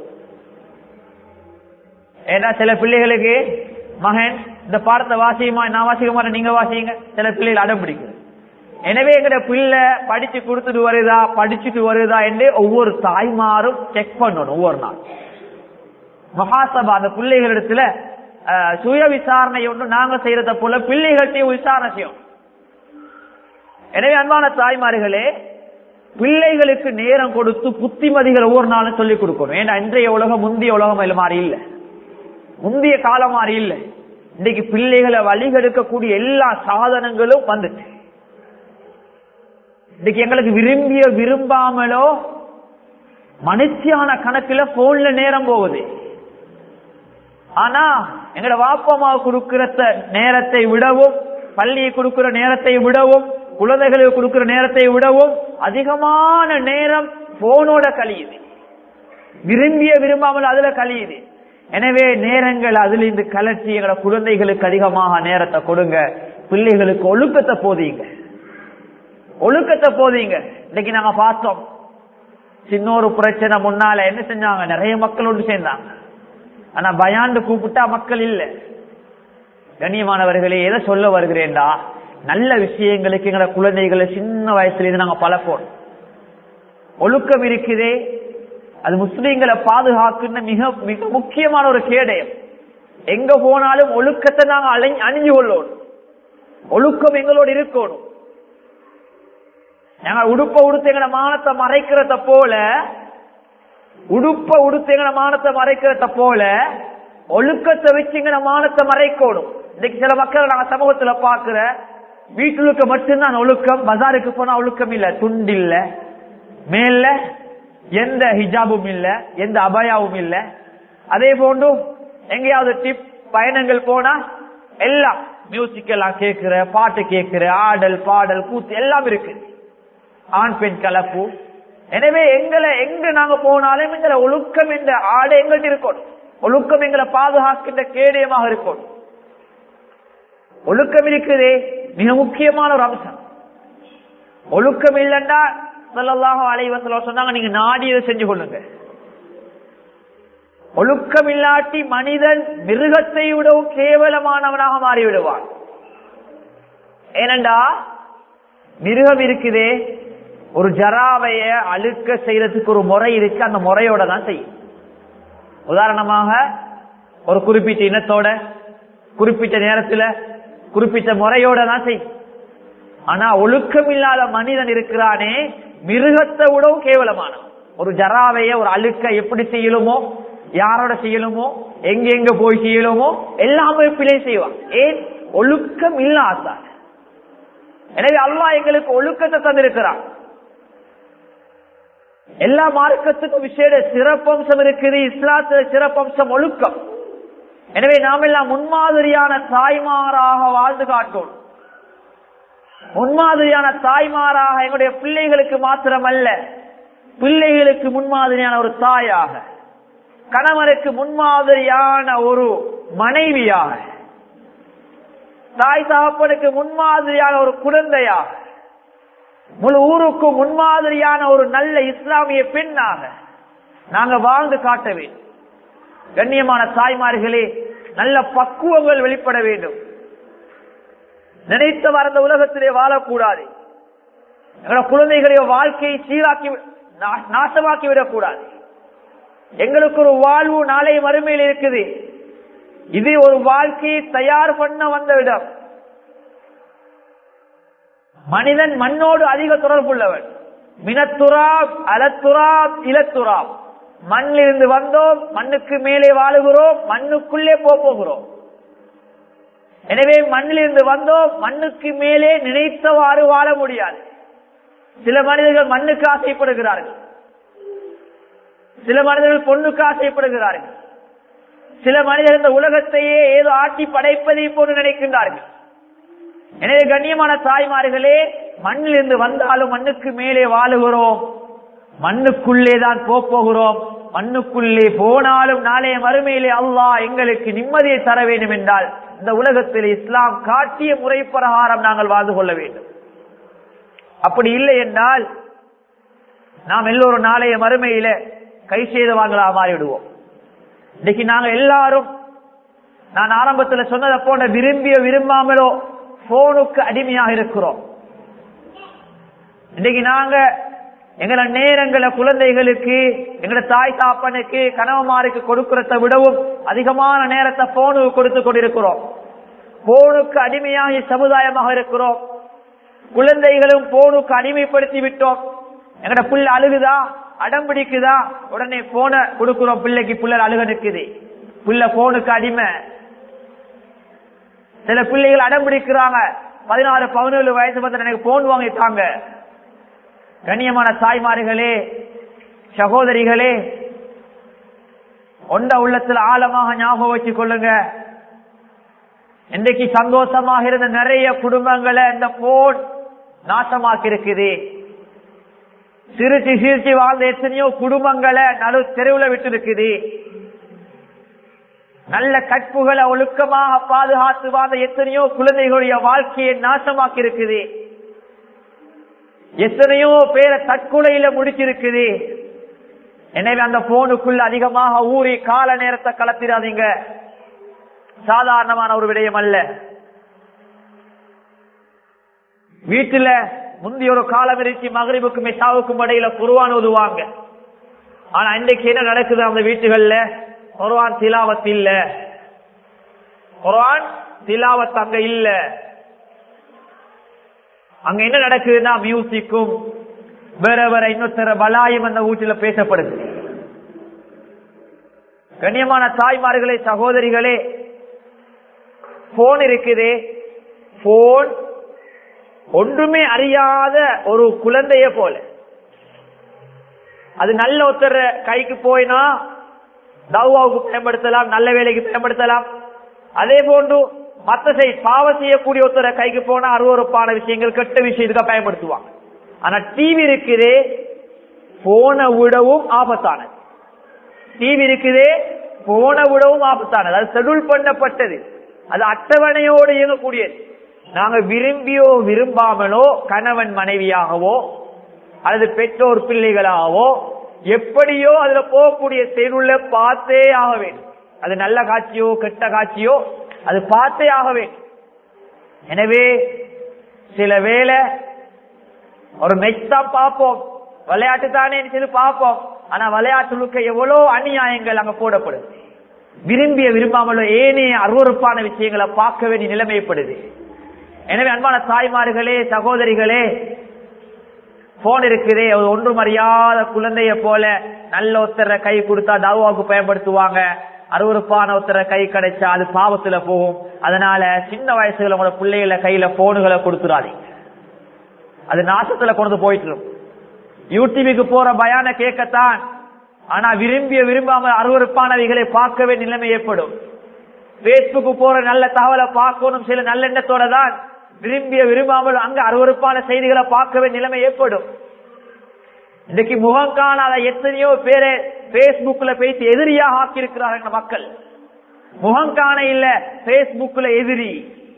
ஏன்னா சில பிள்ளைகளுக்கு மகன் இந்த பாடத்தை வாசியுமா நான் வாசிக்க மாட்டேன் நீங்க வாசிங்க சில பிள்ளைகள் அடம் பிடிக்குது எனவே எங்கட பிள்ளை படிச்சு கொடுத்துட்டு வருதா படிச்சுட்டு வருதா என்று ஒவ்வொரு தாய்மாரும் செக் பண்ணணும் ஒவ்வொரு நாள் மகாசபா அந்த பிள்ளைகளிடத்துல அஹ், சுய விசாரணை ஒன்று நாங்க செய்யறத போல பிள்ளைகள்கிட்டையும் விசாரணை செய்யும் எனவே அன்பான தாய்மார்களே பிள்ளைகளுக்கு நேரம் கொடுத்து புத்திமதிகள் ஒவ்வொரு நாளும் சொல்லிக் கொடுக்கணும் ஏன்னா இன்றைய உலகம் முந்தைய உலகம் இல்ல மாறி இல்ல முந்தைய காலம் மாறி இல்ல இன்னைக்கு பிள்ளைகளை வழிகெடுக்கக்கூடிய எல்லா சாதனங்களும் வந்துச்சு இன்னைக்கு எங்களுக்கு விரும்பிய விரும்பாமலோ மனுஷியான கணக்குல போன்ல நேரம் போகுது ஆனா எங்கட வாப்பமா கொடுக்கிற த- நேரத்தை விடவும் பள்ளியை கொடுக்கிற நேரத்தை விடவும் குழந்தைகளுக்கு கொடுக்கிற நேரத்தை விடவும் அதிகமான நேரம் போனோட கழியுது விரும்பிய விரும்பாமல் அதுல கழியுது எனவே நேரங்கள் அதுல இருந்து கலர்ச்சி எங்களோட குழந்தைகளுக்கு அதிகமாக நேரத்தை கொடுங்க பிள்ளைகளுக்கு ஒழுக்கத்தை போதீங்க ஒழுக்கத்தை போதீங்க இன்னைக்கு நாங்க பார்த்தோம் சின்ன ஒரு பிரச்சனை முன்னால என்ன செஞ்சாங்க நிறைய மக்கள் ஒன்று சேர்ந்தாங்க ஆனா பயாண்டு கூப்பிட்டா மக்கள் இல்ல கண்ணியமானவர்களே எதை சொல்ல வருகிறேன்டா நல்ல விஷயங்களுக்கு எங்களை குழந்தைகளை சின்ன வயசுல இருந்து நாங்க பழப்போம் ஒழுக்கம் இருக்குதே அது முஸ்லீம்களை பாதுகாக்குன்னு மிக மிக முக்கியமான ஒரு கேடயம் எங்க போனாலும் ஒழுக்கத்தை நாங்க அலை- அணிஞ்சு கொள்ளணும் ஒழுக்கம் எங்களோடு இருக்கணும் நாங்க உடுப்ப உடுத்து எங்கட மானத்தை மறைக்கிறத போல உடுப்ப உடுத்து எங்கட மானத்தை மறைக்கிறத போல ஒழுக்கத்தை வச்சு எங்கட மானத்தை மறைக்கணும் இன்னைக்கு சில மக்கள் நாங்க சமூகத்துல பாக்குற வீட்டுக்கு மட்டும்தான் ஒழுக்கம் பஜாருக்கு போனா ஒழுக்கம் இல்ல துண்டு இல்ல மேல எந்த ஹிஜாபும் இல்ல எந்த அபயாவும் இல்ல அதே போன்று எங்கேயாவது டிப் பயணங்கள் போனா எல்லாம் மியூசிக் எல்லாம் கேட்கிற பாட்டு கேட்கிற ஆடல் பாடல் கூத்து எல்லாம் இருக்கு ஆண் பெண் கலப்பு எனவே எங்களை எங்க நாங்க போனாலும் எங்களை ஒழுக்கம் என்ற ஆடை எங்கள்கிட்ட இருக்கணும் ஒழுக்கம் எங்களை பாதுகாக்கின்ற கேடயமாக இருக்கணும் ஒழுக்கம் இருக்குதே மிக முக்கியமான ஒரு அம்சம் ஒழுக்கம் இல்லைண்டா சொல்லலாக அலைவசல சொன்னாங்க நீங்க நாடியதை செஞ்சு கொள்ளுங்க ஒழுக்கம் இல்லாட்டி மனிதன் மிருகத்தை விடவும் கேவலமானவனாக மாறிவிடுவான் ஏனண்டா மிருகம் இருக்குதே ஒரு ஜராவைய அழுக்க செய்யறதுக்கு ஒரு முறை இருக்கு அந்த முறையோட தான் செய்யும் உதாரணமாக ஒரு குறிப்பிட்ட இனத்தோட குறிப்பிட்ட நேரத்துல குறிப்பிட்ட முறையோட தான் செய்யும் ஆனா ஒழுக்கம் இல்லாத மனிதன் இருக்கிறானே மிருகத்தை விடவும் கேவலமானவன் ஒரு ஜராவைய ஒரு அழுக்க எப்படி செய்யலுமோ யாரோட செய்யலுமோ எங்க எங்க போய் செய்யலுமோ எல்லாமே பிழை செய்வான் ஏன் ஒழுக்கம் இல்லாதான் எனவே அல்லாஹ் எங்களுக்கு ஒழுக்கத்தை தந்திருக்கிறான் எல்லா மார்க்கத்துக்கும் விசேட சிறப்பம்சம் இருக்குது இஸ்லாத்துல சிறப்பம்சம் ஒழுக்கம் எனவே நாம் எல்லாம் முன்மாதிரியான தாய்மாராக வாழ்ந்து காட்டோம் முன்மாதிரியான தாய்மாராக எங்களுடைய பிள்ளைகளுக்கு மாத்திரமல்ல பிள்ளைகளுக்கு முன்மாதிரியான ஒரு தாயாக கணவனுக்கு முன்மாதிரியான ஒரு மனைவியாக தாய் தகப்பனுக்கு முன்மாதிரியான ஒரு குழந்தையாக முழு ஊருக்கும் முன்மாதிரியான ஒரு நல்ல இஸ்லாமிய பெண்ணாக நாங்க வாழ்ந்து காட்ட வேண்டும் கண்ணியமான தாய்மார்களே நல்ல பக்குவங்கள் வெளிப்பட வேண்டும் நினைத்த வந்த உலகத்திலே வாழக்கூடாது எங்களோட குழந்தைகளுடைய வாழ்க்கையை சீராக்கி நா- நாசமாக்கி விடக்கூடாது எங்களுக்கு ஒரு வாழ்வு நாளை மறுமையில் இருக்குது இது ஒரு வாழ்க்கையை தயார் பண்ண வந்த இடம் மனிதன் மண்ணோடு அதிக தொடர்புள்ளவன் மினத்துராப் அலத்துராப் இலத்துராப் மண்ணிலிருந்து வந்தோம் மண்ணுக்கு மேலே வாழுகிறோம் மண்ணுக்குள்ளே போப் போகிறோம் எனவே மண்ணிலிருந்து வந்தோம் மண்ணுக்கு மேலே நினைத்தவாறு வாழ முடியாது சில மனிதர்கள் மண்ணுக்கு ஆசைப்படுகிறார்கள் சில மனிதர்கள் பொண்ணுக்கு ஆசைப்படுகிறார்கள் சில மனிதர்கள் இந்த உலகத்தையே ஏதோ ஆட்டி படைப்பதை போன்று நினைக்கின்றார்கள் எனவே கண்ணியமான தாய்மார்களே மண்ணிலிருந்து வந்தாலும் மண்ணுக்கு மேலே வாழுகிறோம் மண்ணுக்குள்ளே தான் போகிறோம் மண்ணுக்குள்ளே போனாலும் நாளைய மறுமையிலே அல்லாஹ் எங்களுக்கு நிம்மதியை தர வேண்டும் என்றால் இந்த உலகத்தில் இஸ்லாம் காட்டிய முறை பிரகாரம் நாங்கள் வாழ்ந்து கொள்ள வேண்டும் அப்படி இல்லை என்றால் நாம் எல்லோரும் நாளைய மறுமையில கை செய்தவாங்களா மாறிவிடுவோம் இன்னைக்கு நாங்க எல்லாரும் நான் ஆரம்பத்தில் சொன்னதை போன்ற விரும்பிய விரும்பாமலோ போனுக்கு அடிமையாக இருக்கிறோம் இன்னைக்கு நாங்க எங்களோட நேரங்களை குழந்தைகளுக்கு எங்களோட தாய் தாப்பனுக்கு கணவன்மாருக்கு கொடுக்கிறத விடவும் அதிகமான நேரத்தை போனுக்கு கொடுத்து கொண்டிருக்கிறோம் போனுக்கு அடிமையாகி சமுதாயமாக இருக்கிறோம் குழந்தைகளும் போனுக்கு அடிமைப்படுத்தி விட்டோம் எங்கட புள்ள அழுகுதா அடம் பிடிக்குதா உடனே போன கொடுக்கிறோம் பிள்ளைக்கு புள்ள அழுக நிற்குது புள்ள போனுக்கு அடிமை சில பிள்ளைகள் அடம் பிடிக்கிறாங்க பதினாறு பதினேழு வயசு வந்து எனக்கு போன் வாங்கிட்டாங்க கண்ணியமான தாய்மார்களே சகோதரிகளே ஒண்ட உள்ளத்துல ஆழமாக ஞாபகம் வச்சுக் கொள்ளுங்க இன்றைக்கு சந்தோஷமாக இருந்த நிறைய குடும்பங்களை இந்த போன் நாசமாக்கி இருக்குது சிரிச்சு சிரிச்சு வாழ்ந்த எத்தனையோ குடும்பங்களை நடு தெருவுல விட்டு இருக்குது நல்ல கற்புகளை ஒழுக்கமாக பாதுகாத்து வாழ்ந்த எத்தனையோ குழந்தைகளுடைய வாழ்க்கையை நாசமாக்கி இருக்குது எத்தனையோ பேரை தற்கொலையில முடிச்சிருக்குது எனவே அந்த போனுக்குள்ள அதிகமாக ஊறி கால நேரத்தை கலத்திடாதீங்க சாதாரணமான ஒரு விடயம் அல்ல வீட்டுல முந்தைய ஒரு காலம் இருந்துச்சு மகரிபுக்கும் மெஷாவுக்கும் இடையில குருவான் ஓதுவாங்க ஆனா இன்றைக்கு என்ன நடக்குது அந்த வீட்டுகள்ல குர்ஆன் திலாவத் இல்ல குர்ஆன் திலாவத் அங்க இல்ல அங்க என்ன நடக்குதுன்னா மியூசிக்கும் வேற வேற இன்னொருத்தர பலாயும் அந்த வீட்டுல பேசப்படுது கண்ணியமான தாய்மார்களே சகோதரிகளே போன் இருக்குது போன் ஒன்றுமே அறியாத ஒரு குழந்தைய போல அது நல்ல ஒருத்தர் கைக்கு போயினா தவாவுக்கு பயன்படுத்தலாம் நல்ல வேலைக்கு பயன்படுத்தலாம் அதே போன்று மத்த செய் பாவம் செய்யக்கூடிய ஒருத்தர கைக்கு போனா அருவறுப்பான விஷயங்கள் கெட்ட விஷயத்துக்கு பயன்படுத்துவாங்க ஆனா டிவி இருக்குதே போன விடவும் ஆபத்தானது டிவி இருக்குதே போன விடவும் ஆபத்தானது அது ஷெடியூல் பண்ணப்பட்டது அது அட்டவணையோடு இயங்கக்கூடியது நாங்க விரும்பியோ விரும்பாமலோ கணவன் மனைவியாகவோ அல்லது பெற்றோர் பிள்ளைகளாகவோ எப்படியோ அதுல போகக்கூடிய செயலுள்ள பார்த்தே ஆக வேண்டும் அது நல்ல காட்சியோ கெட்ட காட்சியோ அது பார்த்தே ஆக வேண்டும் எனவே சில வேளை ஒரு மெச் தான் பார்ப்போம் விளையாட்டு தானே சொல்லி பார்ப்போம் ஆனா விளையாட்டுக்கு எவ்வளவு அநியாயங்கள் அங்க போடப்படுது விரும்பிய விரும்பாமலோ ஏனைய அருவறுப்பான விஷயங்களை பார்க்க வேண்டிய நிலைமைப்படுது எனவே அன்பான தாய்மார்களே சகோதரிகளே போன் இருக்குதே ஒரு ஒன்றும் அறியாத குழந்தைய போல நல்ல ஒருத்தர கை கொடுத்தா தாவாவுக்கு பயன்படுத்துவாங்க அருவறுப்பான ஒருத்தர கை கிடைச்சா அது பாவத்துல போகும் அதனால சின்ன வயசுல உங்களோட பிள்ளைகள கையில போனுகளை கொடுத்துடாதீங்க அது நாசத்துல கொண்டு போயிட்டு யூடியூபுக்கு போற பயான கேட்கத்தான் ஆனா விரும்பிய விரும்பாம அருவறுப்பானவைகளை பார்க்கவே நிலைமை ஏற்படும் பேஸ்புக்கு போற நல்ல தகவலை பார்க்கணும் சில நல்லெண்ணத்தோட தான் விரும்பிய விரும்பாமல் அங்க அருவறுப்பான செய்திகளை பார்க்கவே நிலைமை ஏற்படும் இன்னைக்கு முகம் காணாத எத்தனையோ பேரை பேஸ்புக்ல பேசி எதிரியாக ஆக்கியிருக்கிறார்கள் மக்கள் முகம் காண இல்ல பேஸ்புக்ல எதிரி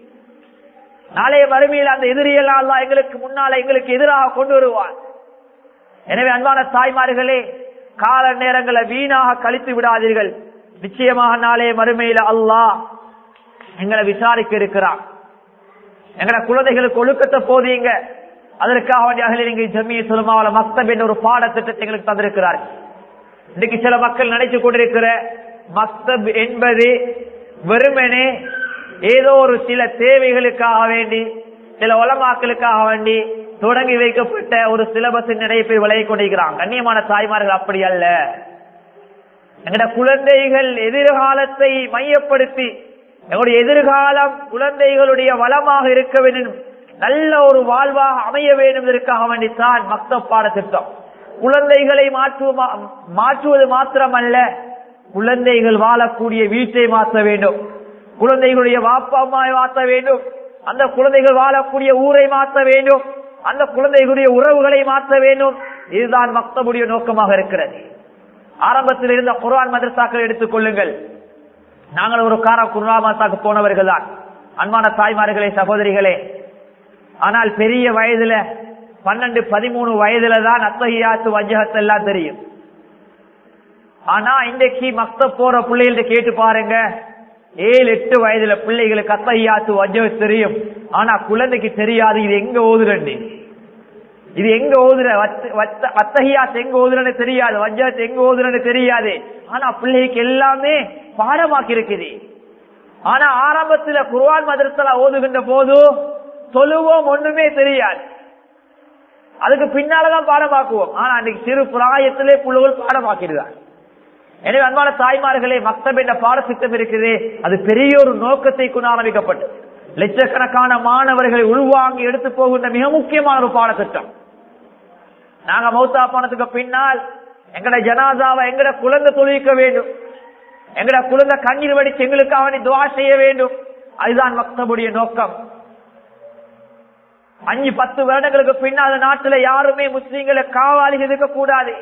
நாளைய வறுமையில் அந்த எதிரியெல்லாம் அல்லாஹ் எங்களுக்கு முன்னால எங்களுக்கு எதிராக கொண்டு வருவான் எனவே அன்பான தாய்மார்களே கால நேரங்களை வீணாக கழித்து விடாதீர்கள் நிச்சயமாக நாளைய மறுமையில அல்லாஹ் எங்களை விசாரிக்க இருக்கிறான் எங்களை குழந்தைகளுக்கு ஒழுக்கத்தை போதீங்க அதற்காக வேண்டிய அகில ஜமிய சுலமாவல மக்தப் என்ற ஒரு பாடத்திட்டத்தை எங்களுக்கு தந்திருக்கிறார்கள் இன்னைக்கு சில மக்கள் நினைச்சு கொண்டிருக்கிற மக்தப் என்பது வெறுமனே ஏதோ ஒரு சில தேவைகளுக்காக வேண்டி சில உலமாக்களுக்காக வேண்டி தொடங்கி வைக்கப்பட்ட ஒரு சிலபஸ் நிறைய பேர் விளைய கொண்டிருக்கிறாங்க கண்ணியமான தாய்மார்கள் அப்படி அல்ல எங்கட குழந்தைகள் எதிர்காலத்தை மையப்படுத்தி எங்களுடைய எதிர்காலம் குழந்தைகளுடைய வளமாக இருக்க வேண்டும் நல்ல ஒரு வாழ்வாக அமைய வேண்டும் இதற்காக வேண்டித்தான் மக்த பாடத்திட்டம் குழந்தைகளை மாற்றுவ மாற்றுவது மாத்திரமல்ல குழந்தைகள் வாழக்கூடிய வீட்டை மாற்ற வேண்டும் குழந்தைகளுடைய வாப்பா அம்மாவை மாற்ற வேண்டும் அந்த குழந்தைகள் வாழக்கூடிய ஊரை மாற்ற வேண்டும் அந்த குழந்தைகளுடைய உறவுகளை மாற்ற வேண்டும் இதுதான் மக்தபுடைய நோக்கமாக இருக்கிறது ஆரம்பத்தில் இருந்த குர்ஆன் மதரசாக்கள் எடுத்துக் கொள்ளுங்கள் நாங்கள் ஒரு காரம் குர்ஆன் மதரசாக்கு போனவர்கள் தான் அன்பான தாய்மார்களே சகோதரிகளே ஆனால் பெரிய வயதுல பன்னெண்டு பதிமூணு வயதுல தான் அத்தகையாத்து வஜகத்து எல்லாம் தெரியும் ஆனா இன்றைக்கு மக்த போற பிள்ளைகள்ட்ட கேட்டு பாருங்க ஏழு எட்டு வயதுல பிள்ளைகளுக்கு அத்தகையாத்து வஜக தெரியும் ஆனா குழந்தைக்கு தெரியாது இது எங்க ஓதுறன்னு இது எங்க ஓதுற அத்தகையாத்து எங்க ஓதுறன்னு தெரியாது வஜகத்து எங்க ஓதுறன்னு தெரியாது ஆனா பிள்ளைக்கு எல்லாமே பாடமாக்கி இருக்குது ஆனா ஆரம்பத்துல குர்ஆன் மதரசல ஓதுகின்ற போது தொழுவோம் ஒண்ணுமே தெரியாது அதுக்கு பின்னாலதான் பாடமாக்குவோம் ஆனா அன்னைக்கு சிறு பிராயத்திலே புள்ளுகள் பாடமாக்கிடுவார் எனவே அன்பான தாய்மார்களே மக்தப் என்ற பாடத்திட்டம் இருக்குது அது பெரிய ஒரு நோக்கத்தை கொண்டு ஆரம்பிக்கப்பட்டது லட்சக்கணக்கான மாணவர்களை உள்வாங்கி எடுத்து போகின்ற மிக முக்கியமான ஒரு பாடத்திட்டம் நாங்க மௌத்தா போனதுக்கு பின்னால் எங்கட ஜனாதாவை எங்கட குழந்தை தொழிலிக்க வேண்டும் எங்கட குழந்தை கண்ணீர் வடிச்சு எங்களுக்கு அவனை துவா செய்ய வேண்டும் அதுதான் மக்தபுடைய நோக்கம் அஞ்சு பத்து வருடங்களுக்கு பின்னால் நாட்டுல யாருமே முஸ்லீம்களை காவாளிகள் இருக்க கூடாது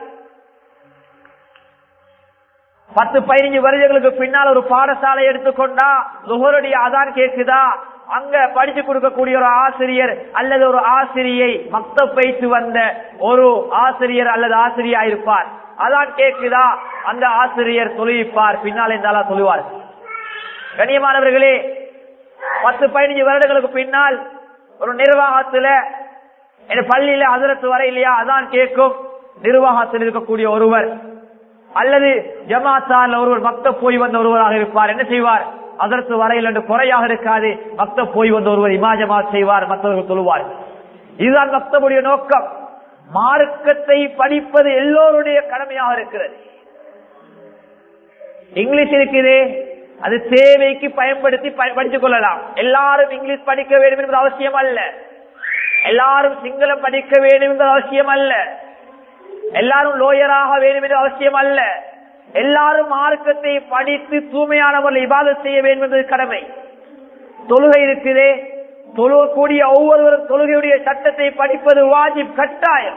பத்து பதினஞ்சு வருடங்களுக்கு பின்னால் ஒரு பாடசாலை எடுத்துக்கொண்டா நுகருடைய அதான் கேக்குதா அங்க படிச்சு கொடுக்கக்கூடிய ஒரு ஆசிரியர் அல்லது ஒரு ஆசிரியை மக்த பயிற்சி வந்த ஒரு ஆசிரியர் அல்லது ஆசிரியா இருப்பார் அதான் கேக்குதா அந்த ஆசிரியர் தொழுவிப்பார் பின்னால் இருந்தாலும் சொல்லுவார் கண்ணியமானவர்களே பத்து பதினஞ்சு வருடங்களுக்கு பின்னால் ஒரு நிர்வாகத்துல பள்ளியில அதிரத்து வர இல்லையா அதான் கேட்கும் நிர்வாகத்தில் இருக்கக்கூடிய ஒருவர் அல்லது ஜமாத்தால் ஒருவர் மக்த போய் வந்த ஒருவராக இருப்பார் என்ன செய்வார் அதற்கு வரையில் என்று குறையாக இருக்காது மக்த போய் வந்த ஒருவர் இமாஜமா செய்வார் மற்றவர்கள் சொல்லுவார் இதுதான் மக்தபுடைய நோக்கம் மார்க்கத்தை படிப்பது எல்லோருடைய கடமையாக இருக்கிறது இங்கிலீஷ் இருக்குது அது தேவைக்கு பயன்படுத்தி படித்துக் கொள்ளலாம் எல்லாரும் இங்கிலீஷ் படிக்க வேண்டும் என்பது அவசியம் அல்ல எல்லாரும் சிங்களம் படிக்க வேண்டும் என்பது அவசியம் அல்ல எல்லாரும் லோயராக வேண்டும் என்று அவசியம் அல்ல எல்லாரும் மார்க்கத்தை படித்து தூய்மையானவர்கள் இபாதம் செய்ய வேண்டும் என்பது கடமை தொழுகை இருக்குதே தொழுகக்கூடிய ஒவ்வொருவரும் தொழுகையுடைய சட்டத்தை படிப்பது வாஜிப் கட்டாயம்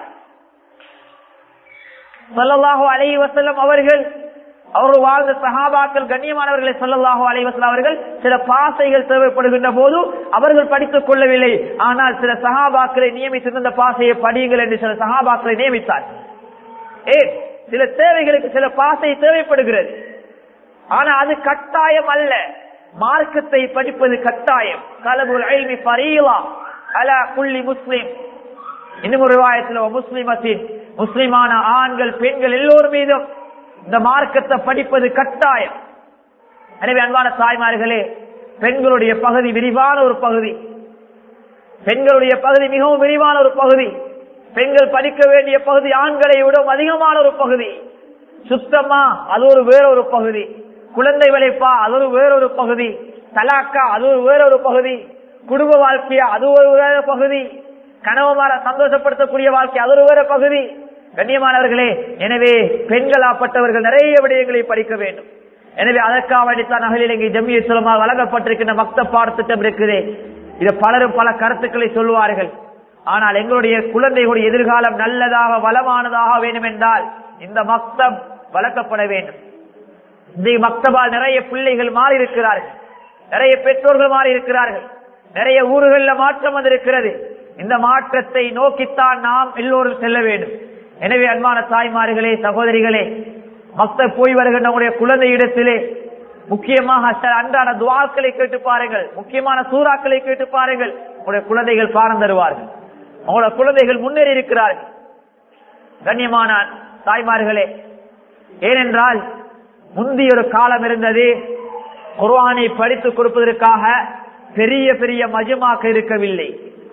சொல்லலாகோ அலை வசல்லம் அவர்கள் அவர்கள் வாழ்ந்த சகாபாக்கள் கண்ணியமானவர்களை சொல்லலாகோ அலைவசல் அவர்கள் சில பாசைகள் தேவைப்படுகின்ற போது அவர்கள் படித்துக் கொள்ளவில்லை ஆனால் சில சகாபாக்களை நியமித்திருந்த பாசையை படியுங்கள் என்று சில சகாபாக்களை நியமித்தார் ஏ சில தேவைகளுக்கு சில பாசை தேவைப்படுகிறது ஆனா அது கட்டாயம் அல்ல மார்க்கத்தை படிப்பது கட்டாயம் கலபுல் அல்மி பரீலா அலா குள்ளி முஸ்லிம் இன்னும் ஒரு வாயத்தில் முஸ்லிமத்தின் முஸ்லிமான ஆண்கள் பெண்கள் எல்லோரும் மீதும் இந்த மார்க்கத்தை படிப்பது கட்டாயம் எனவே அன்பான தாய்மார்களே பெண்களுடைய பகுதி விரிவான ஒரு பகுதி பெண்களுடைய பகுதி மிகவும் விரிவான ஒரு பகுதி பெண்கள் படிக்க வேண்டிய பகுதி ஆண்களை விட அதிகமான ஒரு பகுதி சுத்தமா அது ஒரு வேறொரு பகுதி குழந்தை வளைப்பா அது ஒரு வேறொரு பகுதி தலாக்கா அது ஒரு வேறொரு பகுதி குடும்ப வாழ்க்கையா அது ஒரு வேற பகுதி கனவுமார சந்தோஷப்படுத்தக்கூடிய வாழ்க்கை அது ஒரு வேற பகுதி கண்ணியமானவர்களே எனவே பெண்களாப்பட்டவர்கள் நிறைய விடயங்களை படிக்க வேண்டும் எனவே அதற்காக வேண்டித்தான் அகலிலங்கை ஜம்மிய சுலமாக வழங்கப்பட்டிருக்கின்ற மக்த பாடத்திட்டம் இருக்குது இது பலரும் பல கருத்துக்களை சொல்லுவார்கள் ஆனால் எங்களுடைய குழந்தைகளுடைய எதிர்காலம் நல்லதாக வளமானதாக வேண்டும் என்றால் இந்த மக்தம் வளர்க்கப்பட வேண்டும் இந்த மக்தபால் நிறைய பிள்ளைகள் மாறி இருக்கிறார்கள் நிறைய பெற்றோர்கள் மாறி இருக்கிறார்கள் நிறைய ஊர்களில் மாற்றம் வந்திருக்கிறது இந்த மாற்றத்தை நோக்கித்தான் நாம் எல்லோரும் செல்ல வேண்டும் எனவே அன்பான தாய்மார்களே சகோதரிகளே மக்த போய் வருகின்ற நம்முடைய குழந்தை இடத்திலே முக்கியமாக அன்றாட துவாக்களை கேட்டு பாருங்கள் முக்கியமான சூறாக்களை கேட்டு பாருங்கள் உங்களுடைய குழந்தைகள் பாரம் தருவார்கள் உங்களோட குழந்தைகள் முன்னேறி இருக்கிறார்கள் கண்ணியமான தாய்மார்களே ஏனென்றால் முந்தைய ஒரு காலம் இருந்தது குர்ஆனை படித்துக் கொடுப்பதற்காக பெரிய பெரிய மஜமாக்க இருக்கவில்லை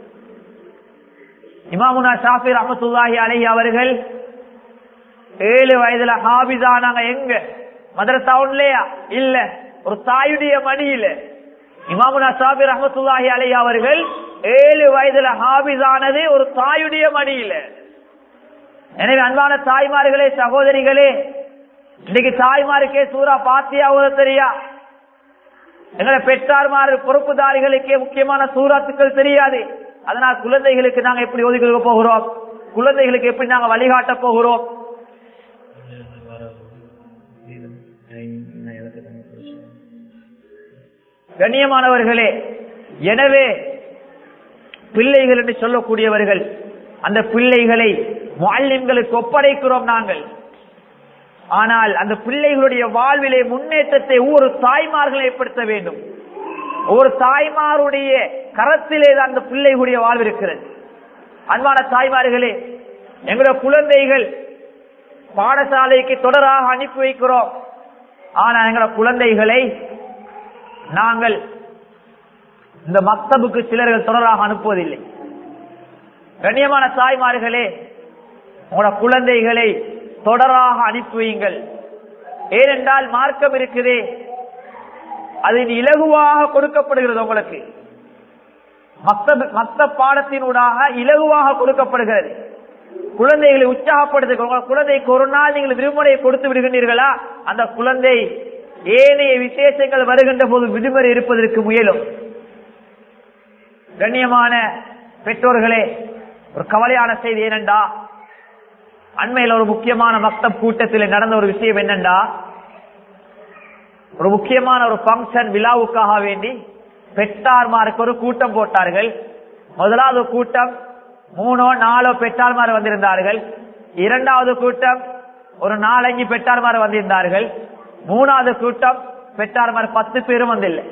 இமாமுனா ஷாஃபி ரஹமத்துல்லாஹி அலஹி அவர்கள் ஏழு வயதுல ஹாபிதானாங்க எங்க மதரசாவுன்லயா இல்ல ஒரு தாயுடைய மடியில இமாமுனா ஷாஃபி ரஹமத்துல்லாஹி அலஹி அவர்கள் ஏழு வயதுல ஹாபிதானது ஒரு தாயுடைய மடியில எனவே அன்பான தாய்மார்களே சகோதரிகளே இன்னைக்கு தாய்மாருக்கே சூறா பாத்தியா ஓத தெரியா எங்களை பெற்றார்மார் பொறுப்புதாரிகளுக்கே முக்கியமான சூறாத்துக்கள் தெரியாது அதனால் குழந்தைகளுக்கு நாங்க எப்படி ஓதி கொடுக்க போகிறோம் குழந்தைகளுக்கு எப்படி நாங்க வழிகாட்ட போகிறோம் கண்ணியமானவர்களே எனவே பிள்ளைகள் என்று சொல்லக்கூடியவர்கள் அந்த பிள்ளைகளை மாலிம்களுக்கு ஒப்படைக்கிறோம் நாங்கள் ஆனால் அந்த பிள்ளைகளுடைய வாழ்விலே முன்னேற்றத்தை ஒவ்வொரு தாய்மார்கள் ஏற்படுத்த வேண்டும் ஒவ்வொரு தாய்மாருடைய கரத்திலே தான் அந்த பிள்ளைகளுடைய வாழ்வு இருக்கிறது அன்பான தாய்மார்களே எங்களுடைய குழந்தைகள் பாடசாலைக்கு தொடராக அனுப்பி வைக்கிறோம் ஆனால் எங்களுடைய குழந்தைகளை நாங்கள் இந்த மக்தபுக்கு சிலர்கள் தொடராக அனுப்புவதில்லை கண்ணியமான தாய்மார்களே உங்களோட குழந்தைகளை தொடராக அனுப்பி வையுங்கள் ஏனென்றால் மார்க்கம் இருக்குதே அது இலகுவாக கொடுக்கப்படுகிறது உங்களுக்கு மத்த பாடத்தினூடாக இலகுவாக கொடுக்கப்படுகிறது குழந்தைகளை உற்சாகப்படுத்த உங்கள் குழந்தைக்கு ஒரு நாள் நீங்கள் விடுமுறையை கொடுத்து விடுகின்றீர்களா அந்த குழந்தை ஏனைய விசேஷங்கள் வருகின்ற போது விடுமுறை இருப்பதற்கு முயலும் கண்ணியமான பெற்றோர்களே ஒரு கவலையான செய்தி ஏனென்றா அண்மையில் ஒரு முக்கியமான மக்தப் கூட்டத்தில் நடந்த ஒரு விஷயம் என்னண்டா ஒரு முக்கியமான ஒரு பங்கன் விழாவுக்காக வேண்டி பெற்றார்மாருக்கு ஒரு கூட்டம் போட்டார்கள் முதலாவது கூட்டம் மூணோ நாலோ பெற்றார்மார் வந்திருந்தார்கள் இரண்டாவது கூட்டம் ஒரு நாலஞ்சு பெற்றார்மார் வந்திருந்தார்கள் மூணாவது கூட்டம் பெற்றார்மார் பத்து பேரும் வந்தில்லை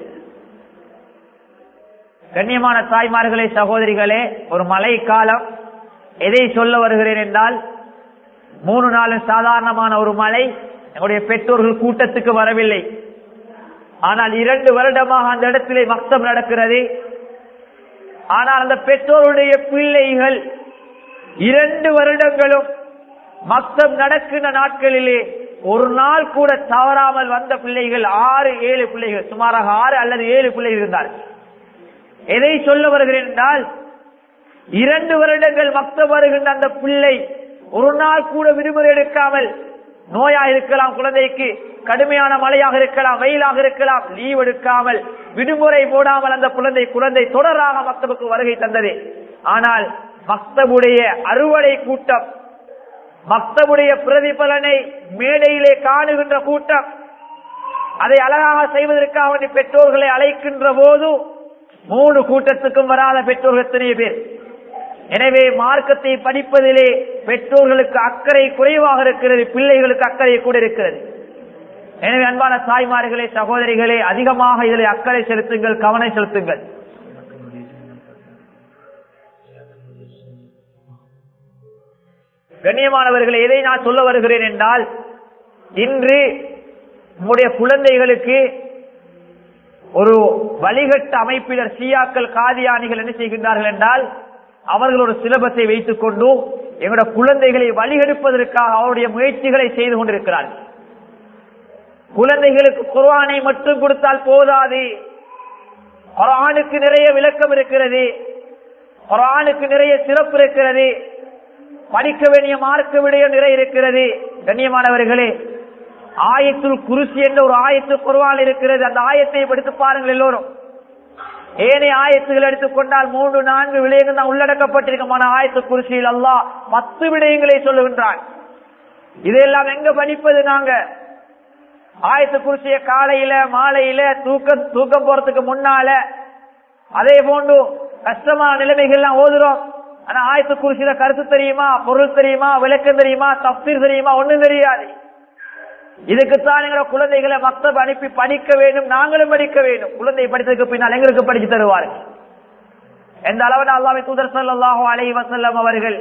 கண்ணியமான தாய்மார்களே சகோதரிகளே ஒரு மழை காலம் எதை சொல்ல வருகிறேன் என்றால் மூணு நாள் சாதாரணமான ஒரு மழை எங்களுடைய பெற்றோர்கள் கூட்டத்துக்கு வரவில்லை ஆனால் இரண்டு வருடமாக அந்த இடத்திலே மக்தம் நடக்கிறது ஆனால் அந்த பெற்றோருடைய பிள்ளைகள் இரண்டு வருடங்களும் மக்தம் நடக்கின்ற நாட்களிலே ஒரு நாள் கூட தவறாமல் வந்த பிள்ளைகள் ஆறு ஏழு பிள்ளைகள் சுமாராக ஆறு அல்லது ஏழு பிள்ளைகள் இருந்தார்கள் எதை சொல்ல வருகிறேன் என்றால் இரண்டு வருடங்கள் மக்தம் வருகின்ற அந்த பிள்ளை ஒரு நாள் கூட விடுமுறை எடுக்காமல் நோயா இருக்கலாம் குழந்தைக்கு கடுமையான மழையாக இருக்கலாம் வெயிலாக இருக்கலாம் லீவ் எடுக்காமல் விடுமுறை போடாமல் அந்த குழந்தை குழந்தை தொடராக மக்தபுக்கு வருகை தந்தது ஆனால் மக்தபுடைய அறுவடை கூட்டம் மக்தபுடைய பிரதிபலனை மேடையிலே காணுகின்ற கூட்டம் அதை அழகாக செய்வதற்காக வேண்டி பெற்றோர்களை அழைக்கின்ற போது மூணு கூட்டத்துக்கும் வராத பெற்றோர்கள் எத்தனை பேர் எனவே மார்க்கத்தை படிப்பதிலே பெற்றோர்களுக்கு அக்கறை குறைவாக இருக்கிறது பிள்ளைகளுக்கு அக்கறை கூட இருக்கிறது எனவே அன்பான தாய்மார்களே சகோதரிகளே அதிகமாக இதில் அக்கறை செலுத்துங்கள் கவனம் செலுத்துங்கள் கண்ணியமானவர்களை எதை நான் சொல்ல வருகிறேன் என்றால் இன்று நம்முடைய குழந்தைகளுக்கு ஒரு வழிகட்ட அமைப்பினர் சியாக்கள் காதியானிகள் என்ன செய்கின்றார்கள் என்றால் அவர்கள் ஒரு சிலபஸை வைத்துக் கொண்டு எங்களுடைய குழந்தைகளை வழிகெடுப்பதற்காக அவருடைய முயற்சிகளை செய்து கொண்டிருக்கிறார்கள் குழந்தைகளுக்கு குர்ஆனை மட்டும் கொடுத்தால் போதாது குர்ஆனுக்கு நிறைய விளக்கம் இருக்கிறது குர்ஆனுக்கு நிறைய சிறப்பு இருக்கிறது படிக்க வேண்டிய மார்க்க விடயம் நிறைய இருக்கிறது கண்ணியமானவர்களே ஆயத்துல் குருசி என்ற ஒரு ஆயத்து குர்ஆன் இருக்கிறது அந்த ஆயத்தை படித்து பாருங்கள் எல்லோரும் ஏனைய ஆயத்துகள் எடுத்துக்கொண்டால் மூன்று நான்கு விடயங்கள் தான் உள்ளடக்கப்பட்டிருக்கமான ஆயத்து குருசியில் அல்லாஹ் பத்து விடயங்களை சொல்லுகின்றான் இதெல்லாம் எங்க படிப்பது நாங்க ஆயத்து குருசிய காலையில மாலையில தூக்கம் தூக்கம் போறதுக்கு முன்னால அதே போன்று கஷ்டமான நிலைமைகள்லாம் ஓதுறோம் ஆனா ஆயத்து குருசியில கருத்து தெரியுமா பொருள் தெரியுமா விளக்கம் தெரியுமா தப்சீர் தெரியுமா ஒண்ணும் தெரியாது இதுக்குத்தான் எங்களோட குழந்தைகளை மக்தப் அனுப்பி படிக்க வேண்டும் நாங்களும் படிக்க வேண்டும் குழந்தை படித்ததுக்கு பின்னால் எங்களுக்கு படித்து தருவார்கள் எந்த அளவு அல்லாவை தூதர் சல்லாஹூ அலை வசல்லம் அவர்கள்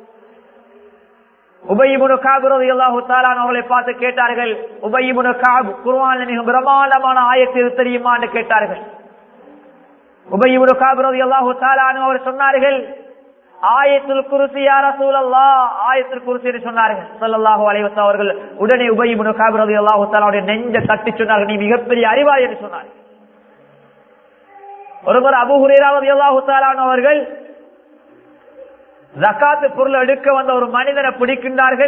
உபயிபுனு காபுரது அல்லாஹு தாலான் அவர்களை பார்த்து கேட்டார்கள் உபயிபுனு காபு குருவான் மிக பிரமாண்டமான ஆயத்து எது தெரியுமா என்று கேட்டார்கள் உபயிபுனு காபுரது அல்லாஹு தாலான் அவர் சொன்னார்கள் ஆயத்துல் குருசி யார சூழல்லா ஆயத்துல் குருசி என்று சொன்னார்கள் சொல்லல்லாஹு அலைவசா அவர்கள் உடனே உபயிபுனு காபுரது அல்லாஹு தாலாவுடைய நெஞ்ச தட்டி சொன்னார்கள் நீ மிகப்பெரிய அறிவாளி என்று சொன்னார் ஒருவர் அபு ஹுரேராவது அல்லாஹு தாலான் அவர்கள் ஜக்காத்து பொருள் எடுக்க வந்த ஒரு மனிதனை பிடிக்கின்றார்கள்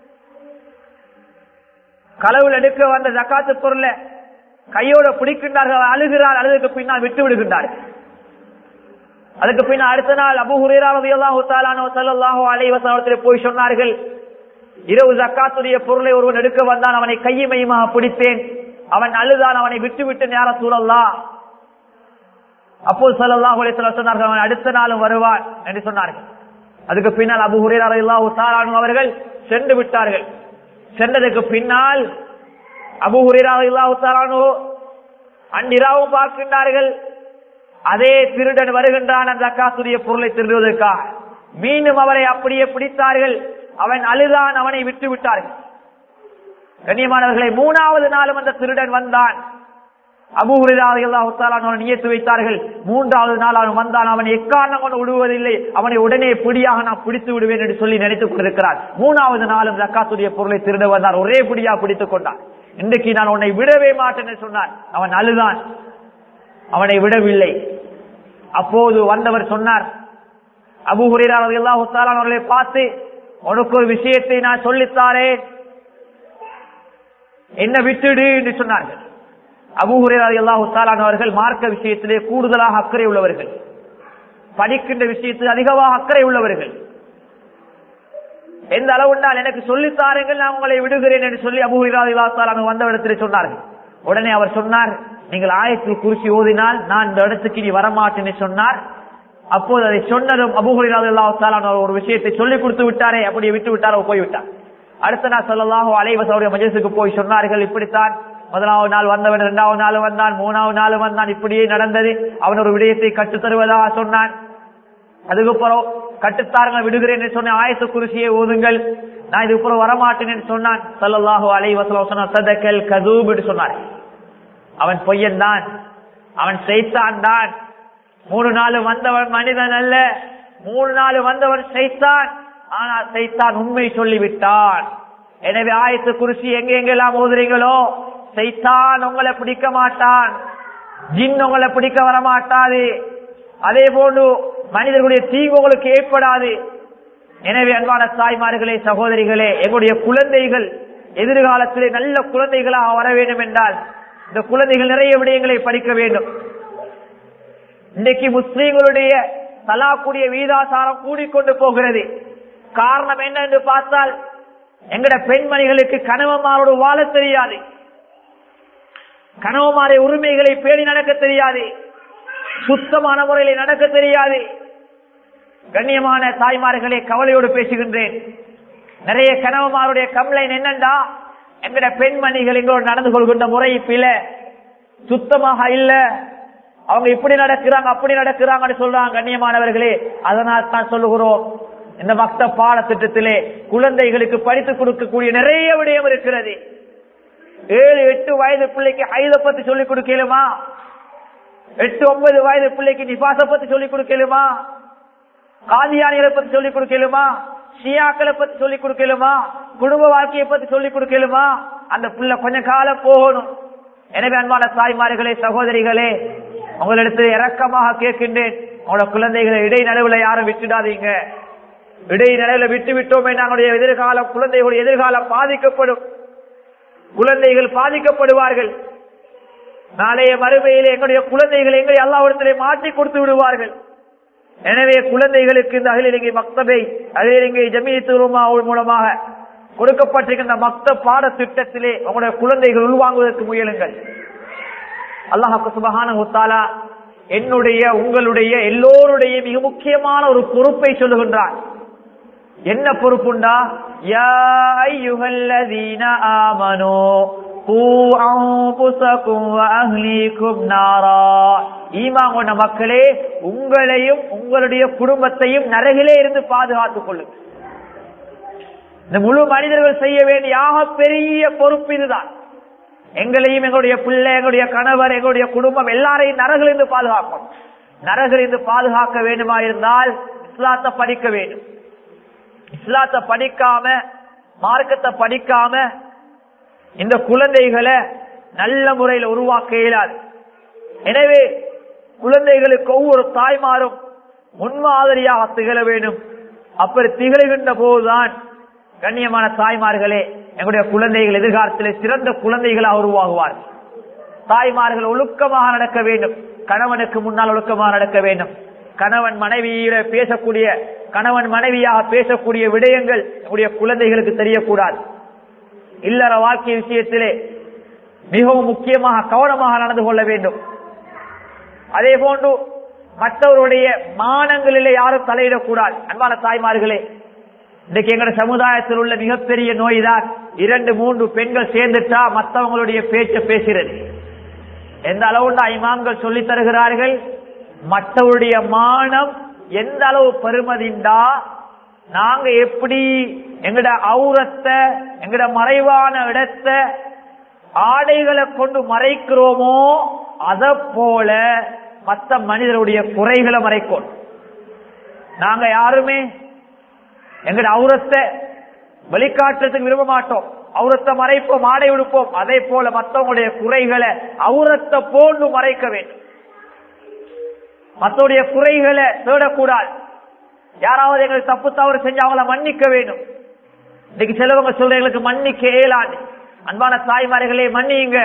களவுல எடுக்க வந்த ஜக்காத்து பொருளை கையோட பிடிக்கின்றார்கள் அழுகிறார் அழுதுக்கு பின்னால் விட்டு விடுகின்றார்கள் அதுக்கு பின் அடுத்த நாள் அபு ஹுரேராஹு அலைவசனத்தில் போய் சொன்னார்கள் இரவு ஜக்காத்துடைய பொருளை ஒருவன் எடுக்க வந்தான் அவனை கையுமையுமாக பிடித்தேன் அவன் அழுதான் அவனை விட்டு விட்டு நேர சூழல்லா அப்போது சல்லாஹூ அலைய சொன்னார்கள் அவன் அடுத்த நாளும் வருவான் என்று சொன்னார்கள் அதுக்கு பின்னால் அபு ஹுரேராஹு அவர்கள் சென்று விட்டார்கள் சென்றதுக்கு பின்னால் அபு ஹுரேராஹு அந்நிராவும் பார்க்கின்றார்கள் அதே திருடன் வருகின்றான் அந்த அக்காசுடைய பொருளை திருடுவதற்காக மீண்டும் அவரை அப்படியே பிடித்தார்கள் அவன் அழுதான் அவனை விட்டு விட்டார்கள் கண்ணியமானவர்களை மூணாவது நாளும் அந்த திருடன் வந்தான் அபூரிதாவுத்தாலான் நியத்து வைத்தார்கள் மூன்றாவது நாள் அவன் வந்தான் அவனை எக்காரணம் கொண்டு விடுவதில்லை அவனை உடனே பிடியாக நான் பிடித்து விடுவேன் என்று சொல்லி நினைத்துக் கொண்டிருக்கிறார் மூணாவது நாளும் ஜக்காத்துடைய பொருளை திருட வந்தார் ஒரே பிடியா பிடித்துக் கொண்டான் இன்றைக்கு நான் உன்னை விடவே மாட்டேன் என்று சொன்னான் அவன் அழுதான் அவனை விடவில்லை அப்போது வந்தவர் சொன்னார் அபு ஹுரேரான் அவர்களை பார்த்து உனக்கு ஒரு விஷயத்தை நான் சொல்லித்தாரேன் என்ன விட்டுடு என்று சொன்னார்கள் அபு ஹுரேரா அல்லாஹு அவர்கள் மார்க்க விஷயத்திலே கூடுதலாக அக்கறை உள்ளவர்கள் படிக்கின்ற விஷயத்தில் அதிகமாக அக்கறை உள்ளவர்கள் எந்த அளவுண்டால் எனக்கு சொல்லித்தாருங்கள் நான் உங்களை விடுகிறேன் என்று சொல்லி அபு ஹுரேரா வந்த இடத்திலே சொன்னார்கள் உடனே அவர் சொன்னார் நீங்கள் ஆயத்தில் குறிச்சி ஓதினால் நான் இந்த இடத்துக்கு நீ வரமாட்டேன்னு சொன்னார் அப்போது அதை சொன்னதும் அபுஹுரான் ஒரு விஷயத்தை சொல்லிக் கொடுத்து விட்டாரே அப்படியே விட்டு விட்டாரோ போய்விட்டார் அடுத்த நாள் சொல்லலாக அலைவசோடைய மஜசுக்கு போய் சொன்னார்கள் இப்படித்தான் முதலாவது நாள் வந்தவன் இரண்டாவது நாள் வந்தான் மூணாவது நாள் வந்தான் இப்படியே நடந்தது அவன் ஒரு விடயத்தை கற்றுத் தருவதாக சொன்னான் அதுக்கப்புறம் கட்டுத்தாருங்க விடுகிறேன் சொன்ன ஆயத்த குருசியை ஓதுங்கள் நான் இதுக்கப்புறம் வரமாட்டேன் சொன்னான் சல்லாஹு அலை வசலம் சதக்கல் கதூப் என்று சொன்னார் அவன் பொய்யன் தான் அவன் செய்தான் தான் மூணு நாள் வந்தவன் மனிதன் அல்ல மூணு நாள் வந்தவன் செய்தான் ஆனால் செய்தான் உண்மை சொல்லிவிட்டான் எனவே ஆயத்து குறிச்சி எங்க எங்கெல்லாம் ஓதுறீங்களோ செய்தான் உங்களை பிடிக்க மாட்டான் ஜின் உங்களை பிடிக்க வர மாட்டாது அதே போன்று மனிதர்களுடைய தீங்கு உங்களுக்கு ஏற்படாது எனவே அன்பான தாய்மார்களே சகோதரிகளே எங்களுடைய குழந்தைகள் எதிர்காலத்திலே நல்ல குழந்தைகளாக வர வேண்டும் என்றால் இந்த குழந்தைகள் நிறைய விடயங்களை படிக்க வேண்டும் இன்றைக்கு முஸ்லீம்களுடைய தலாக்குடைய வீதாசாரம் கூடிக்கொண்டு போகிறது காரணம் என்ன என்று பார்த்தால் எங்கட பெண்மணிகளுக்கு கணவன்மாரோடு வாழ தெரியாது கணவன்மாரை உரிமைகளை பேணி நடக்க தெரியாது சுத்தமான முறையில நடக்க தெரியாது கண்ணியமான தாய்மார்களே கவலையோடு பேசுகின்றேன் நிறைய கணவன்மாருடைய கம்ப்ளைண்ட் என்னண்டா எங்கட பெண்மணிகள் எங்களோடு நடந்து கொள்கின்ற முறை பில சுத்தமாக இல்ல அவங்க இப்படி நடக்கிறாங்க அப்படி நடக்கிறாங்கன்னு சொல்றாங்க கண்ணியமானவர்களே அதனால் தான் சொல்லுகிறோம் இந்த மக்த பாடத்திட்டத்திலே குழந்தைகளுக்கு படித்துக் கொடுக்கக்கூடிய நிறைய விடயம் இருக்கிறது ஏழு எட்டு வயது பிள்ளைக்கு ஐத பத்தி சொல்லிக் கொடுக்கலுமா எட்டு ஒன்பது வயது பிள்ளைக்கு நிபாச பத்தி சொல்லிக் கொடுக்கலுமா காதியானிகளை பத்தி சொல்லிக் கொடுக்கலுமா ஷியாக்களை பத்தி சொல்லிக் கொடுக்கலுமா குடும்ப வாழ்க்கையை பத்தி சொல்லிக் கொடுக்கலுமா அந்த பிள்ளை கொஞ்ச காலம் போகணும் எனவே அன்பான தாய்மார்களே சகோதரிகளே உங்களிடத்தில் இறக்கமாக கேட்கின்றேன் உங்களோட குழந்தைகளை இடைநடுவுல யாரும் விட்டுடாதீங்க இடைநடுவுல விட்டு விட்டோமே நாங்களுடைய எதிர்காலம் குழந்தைகளுடைய எதிர்காலம் பாதிக்கப்படும் குழந்தைகள் பாதிக்கப்படுவார்கள் நாளைய மறுமையில் எங்களுடைய குழந்தைகள் எங்களை எல்லாவிடத்திலே மாற்றி கொடுத்து விடுவார்கள் எனவே குழந்தைகளுக்கு இந்த அகிலிங்கை மக்தபை அகிலிங்கை ஜமீத்துருமா மூலமாக கொடுக்கப்பட்டிருக்கின்ற மக்த பாட திட்டத்திலே உங்களுடைய குழந்தைகள் உள்வாங்குவதற்கு முயலுங்கள் அல்லாஹாக்கு சுபகான முத்தாலா என்னுடைய உங்களுடைய எல்லோருடைய மிக முக்கியமான ஒரு பொறுப்பை சொல்லுகின்றார் என்ன பொறுப்புண்டா யா ஐயுகல்லதீன ஆமனோ ஈமாங்கொண்ட மக்களே உங்களையும் உங்களுடைய குடும்பத்தையும் நரகிலே இருந்து பாதுகாத்துக் கொள்ளுங்கள் இந்த முழு மனிதர்கள் செய்ய வேண்டிய ஆக பெரிய பொறுப்பு இதுதான் எங்களையும் எங்களுடைய பிள்ளை எங்களுடைய கணவர் எங்களுடைய குடும்பம் எல்லாரையும் நரகிலிருந்து பாதுகாக்கணும் நரகிலிருந்து பாதுகாக்க வேண்டுமா இருந்தால் இஸ்லாத்தை படிக்க வேண்டும் இஸ்லாத்தை படிக்காம மார்க்கத்தை படிக்காம இந்த குழந்தைகளை நல்ல முறையில் உருவாக்க இயலாது எனவே குழந்தைகளுக்கு ஒவ்வொரு தாய்மாரும் முன்மாதிரியாக திகழ வேண்டும் அப்படி திகழ்கின்ற போதுதான் கண்ணியமான தாய்மார்களே எங்களுடைய குழந்தைகள் எதிர்காலத்திலே சிறந்த குழந்தைகளாக உருவாகுவார்கள் தாய்மார்கள் ஒழுக்கமாக நடக்க வேண்டும் கணவனுக்கு முன்னால் ஒழுக்கமாக நடக்க வேண்டும் கணவன் மனைவியில பேசக்கூடிய கணவன் மனைவியாக பேசக்கூடிய விடயங்கள் நம்முடைய குழந்தைகளுக்கு தெரியக்கூடாது இல்லற வாழ்க்கை விஷயத்திலே மிகவும் முக்கியமாக கவனமாக நடந்து கொள்ள வேண்டும் அதே போன்று மற்றவருடைய மானங்களிலே யாரும் தலையிடக்கூடாது அன்பான தாய்மார்களே இன்றைக்கு எங்களுடைய சமுதாயத்தில் உள்ள மிகப்பெரிய நோய் தான் இரண்டு மூன்று பெண்கள் சேர்ந்துட்டா மற்றவங்களுடைய பேச்ச பேசுகிறது எந்த அளவுண்டா இமாம்கள் சொல்லி தருகிறார்கள் மற்றவருடைய மானம் எந்த அளவு பெருமதிண்டா நாங்க எப்படி எங்கட அவுரத்தை எங்கட மறைவான இடத்தை ஆடைகளை கொண்டு மறைக்கிறோமோ அத போல மற்ற மனிதருடைய குறைகளை மறைக்கும் நாங்க யாருமே எங்கட அவுரத்தை வெளிக்காட்டுறதுக்கு விரும்ப மாட்டோம் அவுரத்தை மறைப்போம் ஆடை உடுப்போம் அதே போல மற்றவங்களுடைய குறைகளை அவுரத்தை போன்று மறைக்க வேண்டும் மற்றவருடைய குறைகளை தேடக்கூடாது யாராவது எங்களுக்கு தப்பு தவறு செஞ்சு அவங்கள மன்னிக்க வேண்டும் இன்னைக்கு சிலவங்க சொல்ற எங்களுக்கு மன்னிக்க இயலாது அன்பான தாய்மார்களே மன்னியுங்க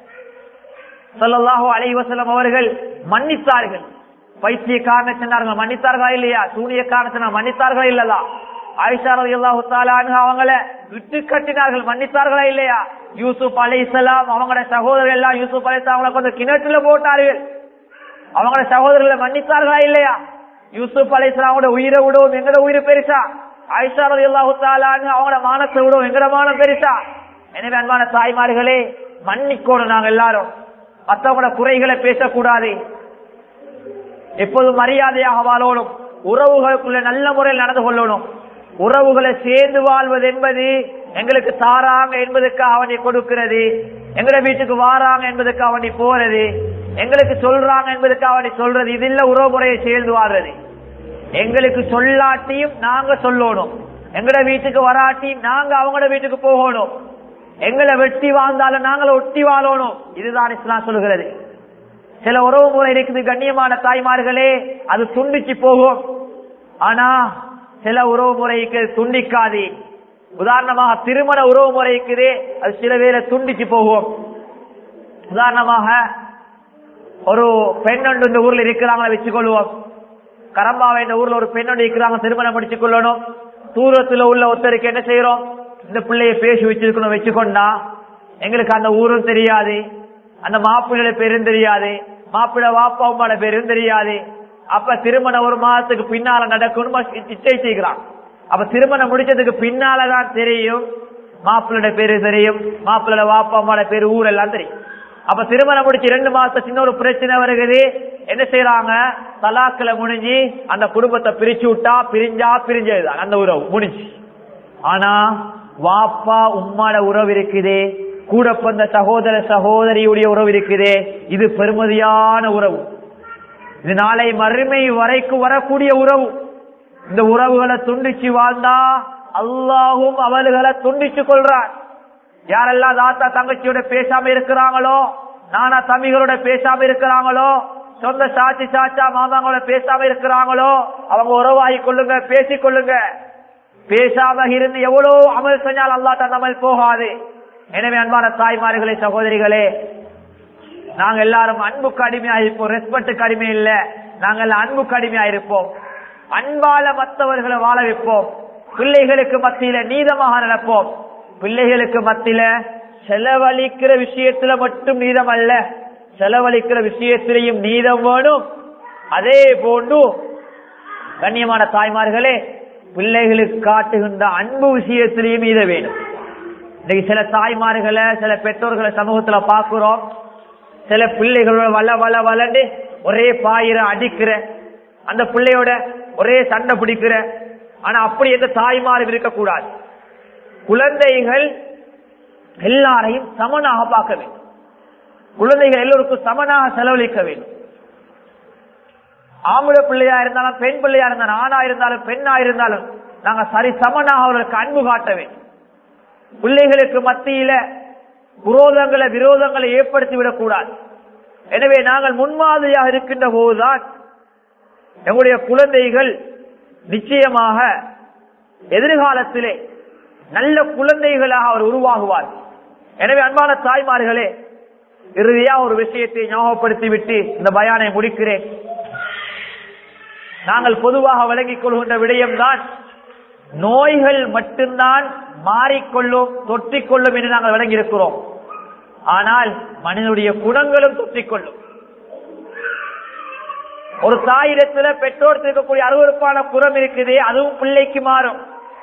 சொல்லலாஹோ அலைவசலம் அவர்கள் மன்னித்தார்கள் பைத்திய காரணம் சொன்னார்கள் மன்னித்தார்களா இல்லையா சூனிய காரணத்தினால் மன்னித்தார்களா இல்லதா ஆயிஷா ரலியல்லாஹு தஆலா அன்ஹா அவங்கள விட்டு கட்டினார்கள் மன்னித்தார்களா இல்லையா யூசுப் அலைஹிஸ்ஸலாம் அவங்களோட சகோதரர்கள் எல்லாம் யூசுப் அலைஹிஸ்ஸலாம் அவங்களை கொஞ்சம் கிணற்றுல போட்டார்கள் அவங்களோட சகோதரர்களை மன்னித்தார்களா இல்லையா யூசுப் அலைஹிஸ்ஸலாமோட உயிரை விடவும் எங்கட உயிர் பெருசா ஆயிஷா ரலியல்லாஹு தஆலா அன்ஹா அவங்களோட மானத்தை விடவும் எங்கட மானம் பெருசா எனவே அன்பான தாய்மார்களே மன்னிக்கோணும் நாங்க எல்லாரும் மற்றவங்களோட குறைகளை பேசக்கூடாது எப்போதும் மரியாதையாக வாழணும் உறவுகளுக்குள்ள நல்ல முறையில் நடந்து கொள்ளணும் உறவுகளை சேர்ந்து வாழ்வது என்பது எங்களுக்கு தாராங்க என்பதற்காக அவனை கொடுக்கிறது எங்கட வீட்டுக்கு வாராங்க என்பதற்காக அவனை போறது எங்களுக்கு சொல்றாங்க என்பதற்காக அவனை சொல்றது இது இல்ல உறவு முறையை சேர்ந்து வாழ்றது எங்களுக்கு சொல்லாட்டியும் நாங்க சொல்லணும் எங்கட வீட்டுக்கு வராட்டியும் நாங்க அவங்களோட வீட்டுக்கு போகணும் எங்களை வெட்டி வாழ்ந்தாலும் நாங்கள ஒட்டி வாழணும் இதுதான் இஸ்லாம் சொல்கிறது சில உறவு முறை இருக்குது கண்ணியமான தாய்மார்களே அது துண்டிச்சு போகும் ஆனா சில உறவு முறைக்கு துண்டிக்காது உதாரணமாக திருமண உறவு முறை இருக்குது அது சில வேளை துண்டிச்சு போகும் உதாரணமாக ஒரு பெண் ஒன்று இந்த ஊர்ல இருக்கிறாங்களா வச்சுக்கொள்வோம் கரம்பாவை இந்த ஊர்ல ஒரு பெண் ஒன்று இருக்கிறாங்க திருமணம் முடிச்சுக் கொள்ளணும் தூரத்துல உள்ள ஒருத்தருக்கு என்ன செய்யறோம் இந்த பிள்ளைய பேசி வச்சிருக்கணும் வச்சுக்கொண்டா எங்களுக்கு அந்த ஊரும் தெரியாது அந்த மாப்பிள்ளை பேரும் தெரியாது மாப்பிள்ளை வாப்பா அம்மாட பேரும் தெரியாது அப்ப திருமணம் ஒரு மாதத்துக்கு பின்னால நடக்கணும் இச்சை செய்கிறான் அப்ப திருமணம் முடிச்சதுக்கு பின்னாலதான் தெரியும் மாப்பிள்ளோட பேரு தெரியும் மாப்பிள்ளோட வாப்பா அம்மாட பேரு ஊரெல்லாம் தெரியும் அப்ப திருமணம் முடிச்சு ரெண்டு மாசம் சின்ன ஒரு பிரச்சனை வருகிறது என்ன செய்யறாங்க தலாக்கில முடிஞ்சு அந்த குடும்பத்தை பிரிச்சு விட்டா பிரிஞ்சா பிரிஞ்சதுதான் அந்த உறவு முடிஞ்சு ஆனா வாப்பா உம்மாட உறவு இருக்குதே கூட பிறந்த சகோதர சகோதரியுடைய உறவு இருக்குதே இது பெருமதியான உறவு இது நாளை மறுமை வரைக்கும் வரக்கூடிய உறவு இந்த உறவுகளை துண்டிச்சு வாழ்ந்தா அல்லாஹும் அவர்களை துண்டிச்சு கொள்றான் யாரெல்லாம் தாத்தா தங்கச்சியோட பேசாம இருக்கிறாங்களோ நானா தம்பிகளோட பேசாம இருக்கிறாங்களோ சொந்த சாட்சி சாச்சா மாமாங்களோட பேசாம இருக்கிறாங்களோ அவங்க உறவாகி கொள்ளுங்க பேசிக் கொள்ளுங்க பேசாம இருந்து எவ்வளவு அமல் செஞ்சால் அல்லாட்ட அமல் போகாது எனவே அன்பான தாய்மார்களே சகோதரிகளே நாங்க எல்லாரும் அன்புக்கு அடிமையா இருப்போம் ரெஸ்பெக்டுக்கு அடிமை இல்ல நாங்கள் அன்புக்கு அடிமையா இருப்போம் அன்பால மற்றவர்களை வாழ வைப்போம் பிள்ளைகளுக்கு மத்தியில நீதமாக நடப்போம் பிள்ளைகளுக்கு மத்தியில செலவழிக்கிற விஷயத்துல மட்டும் நீதம் அல்ல செலவழிக்கிற விஷயத்திலையும் நீதம் வேணும் அதே போன்று கண்ணியமான தாய்மார்களே பிள்ளைகளுக்கு காட்டுகின்ற அன்பு விஷயத்திலையும் நீத வேணும் இன்னைக்கு சில தாய்மார்களை சில பெற்றோர்களை சமூகத்துல பாக்குறோம் சில பிள்ளைகளோட வள வள வளண்டு ஒரே பாயிர அடிக்கிற அந்த பிள்ளையோட ஒரே சண்டை பிடிக்கிற ஆனா அப்படி எந்த தாய்மாரும் இருக்கக்கூடாது குழந்தைகள் எல்லாரையும் சமனாக பார்க்க வேண்டும் குழந்தைகள் எல்லோருக்கும் சமனாக செலவழிக்க வேண்டும் ஆம்பளை பிள்ளையா இருந்தாலும் பெண் பிள்ளையா இருந்தாலும் ஆணா இருந்தாலும் பெண்ணா இருந்தாலும் நாங்க சரி சமனாக அவர்களுக்கு அன்பு காட்ட வேண்டும் பிள்ளைகளுக்கு மத்தியில குரோதங்களை விரோதங்களை ஏற்படுத்தி விடக்கூடாது எனவே நாங்கள் முன்மாதிரியாக இருக்கின்ற போதுதான் எங்களுடைய குழந்தைகள் நிச்சயமாக எதிர்காலத்திலே நல்ல குழந்தைகளாக அவர் உருவாகுவார் எனவே அன்பான தாய்மார்களே இறுதியா ஒரு விஷயத்தை ஞாபகப்படுத்தி விட்டு இந்த பயானை முடிக்கிறேன் நாங்கள் பொதுவாக விளங்கிக் கொள்கின்ற விடயம்தான் நோய்கள் மட்டும்தான் மாறிக்கொள்ளும் தொற்றிக்கொள்ளும் என்று நாங்கள் விளங்கி இருக்கிறோம் ஆனால் மனிதனுடைய குணங்களும் தொற்றிக்கொள்ளும் ஒரு தாயிடத்துல பெற்றோர் இருக்கக்கூடிய அருவறுப்பான குணம் இருக்குது அதுவும் பிள்ளைக்கு மாறும்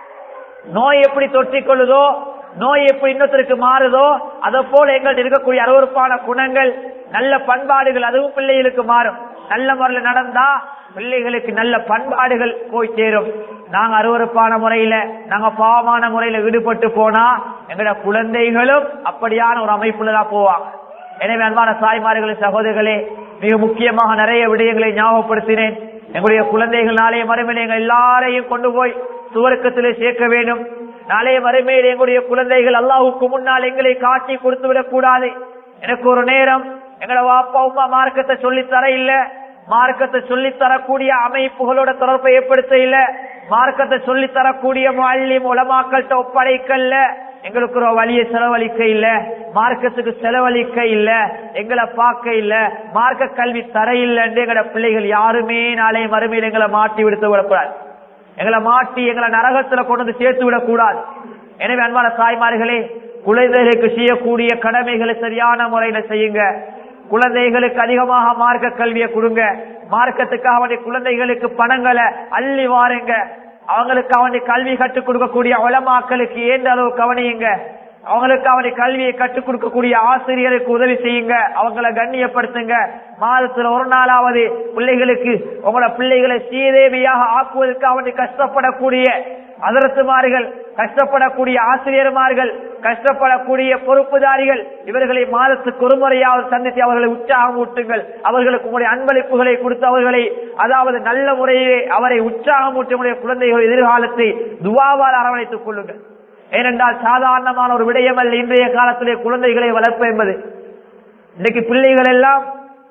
நோய் எப்படி தொற்றிக் கொள்ளுதோ நோய் எப்படி இன்னொருத்தருக்கு மாறுதோ அதை போல எங்கள்கிட்ட இருக்கக்கூடிய அருவறுப்பான குணங்கள் நல்ல பண்பாடுகள் அதுவும் பிள்ளைகளுக்கு மாறும் நல்ல முறையில் நடந்தா பிள்ளைகளுக்கு நல்ல பண்பாடுகள் போய் சேரும் நாங்க அருவறுப்பான முறையில நாங்க பாவமான முறையில ஈடுபட்டு போனா எங்களோட குழந்தைகளும் அப்படியான ஒரு அமைப்புல தான் போவாங்க எனவே அன்பான தாய்மார்களே சகோதரர்களே மிக முக்கியமாக நிறைய விடயங்களை ஞாபகப்படுத்தினேன் எங்களுடைய குழந்தைகள் நாளைய மறுமையில் எங்கள் எல்லாரையும் கொண்டு போய் சுவர்க்கத்திலே சேர்க்க வேண்டும் நாளைய மறுமையில் எங்களுடைய குழந்தைகள் அல்லாஹுக்கு முன்னால் எங்களை காட்டி கொடுத்து விடக் கூடாது எனக்கு ஒரு நேரம் எங்களோட அப்பா அம்மா மார்க்கத்தை சொல்லி தர இல்ல மார்க்கத்தை சொல்லி தரக்கூடிய அமைப்புகளோட தொடர்பை ஏற்படுத்த இல்ல மார்க்கத்தை சொல்லி தரக்கூடிய மல்லி உலமாக்கள்கிட்ட ஒப்படைக்கல்ல எங்களுக்கு ஒரு வழியை செலவழிக்க இல்ல மார்க்கத்துக்கு செலவழிக்க இல்ல எங்களை பார்க்க இல்ல மார்க்க கல்வி தர இல்லைன்னு எங்களோட பிள்ளைகள் யாருமே நாளை மறுமையில் எங்களை மாட்டி விடுத்து விடக்கூடாது எங்களை மாட்டி எங்களை நரகத்துல கொண்டு வந்து சேர்த்து விடக்கூடாது எனவே அன்பான தாய்மார்களே குழந்தைகளுக்கு செய்யக்கூடிய கடமைகளை சரியான முறையில செய்யுங்க குழந்தைகளுக்கு அதிகமாக மார்க்க கல்வியை கொடுங்க மார்க்கத்துக்காக அவனுடைய குழந்தைகளுக்கு பணங்களை அள்ளி வாருங்க அவங்களுக்கு அவனுடைய கல்வி கற்றுக் கொடுக்கக்கூடிய உலமாக்களுக்கு ஏந்த அளவு கவனியுங்க அவங்களுக்கு அவனுடைய கல்வியை கற்றுக் கொடுக்கக்கூடிய ஆசிரியருக்கு உதவி செய்யுங்க அவங்கள கண்ணியப்படுத்துங்க மாதத்துல ஒரு நாளாவது பிள்ளைகளுக்கு உங்களோட பிள்ளைகளை சீதேவியாக ஆக்குவதற்கு அவனுக்கு கஷ்டப்படக்கூடிய அதரத்துமார்கள் கஷ்டப்படக்கூடிய ஆசிரியர்மார்கள் கஷ்டப்படக்கூடிய பொறுப்புதாரிகள் இவர்களை மாதத்துக்கு ஒரு முறையாவது சந்தித்து அவர்களை உற்சாகம் ஊட்டுங்கள் அவர்களுக்கு உங்களுடைய அன்பளிப்புகளை கொடுத்து அவர்களை அதாவது நல்ல முறையிலே அவரை உற்சாகம் ஊட்டக்கூடிய குழந்தைகள் எதிர்காலத்தை துவாவால் அரவணைத்துக் கொள்ளுங்கள் ஏனென்றால் சாதாரணமான ஒரு விடயம் அல்ல இன்றைய காலத்திலே குழந்தைகளை வளர்ப்பு என்பது இன்னைக்கு பிள்ளைகள் எல்லாம்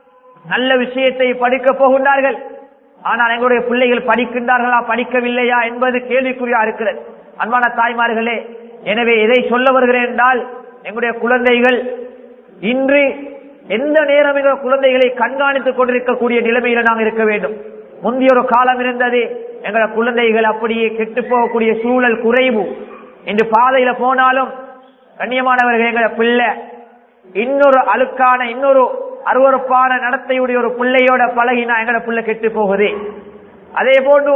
நல்ல விஷயத்தை படிக்க போகின்றார்கள் ஆனால் எங்களுடைய பிள்ளைகள் படிக்கின்றார்களா படிக்கவில்லையா என்பது கேள்விக்குறியா இருக்கிறது அன்பான தாய்மார்களே எனவே எதை சொல்ல வருகிறேன் என்றால் எங்களுடைய குழந்தைகள் இன்று எந்த நேரம் எங்கள் குழந்தைகளை கண்காணித்துக் கொண்டிருக்கக்கூடிய நிலைமையில நாங்கள் இருக்க வேண்டும் முந்தைய ஒரு காலம் இருந்தது எங்களோட குழந்தைகள் அப்படியே கெட்டு போகக்கூடிய சூழல் குறைவு இன்று பாதையில போனாலும் கண்ணியமானவர்கள் எங்களை பிள்ளை இன்னொரு அழுக்கான இன்னொரு அருவறுப்பான நடத்தையுடைய ஒரு பிள்ளையோட பழகினா எங்கட பிள்ளை கெட்டு போகுது அதே போன்று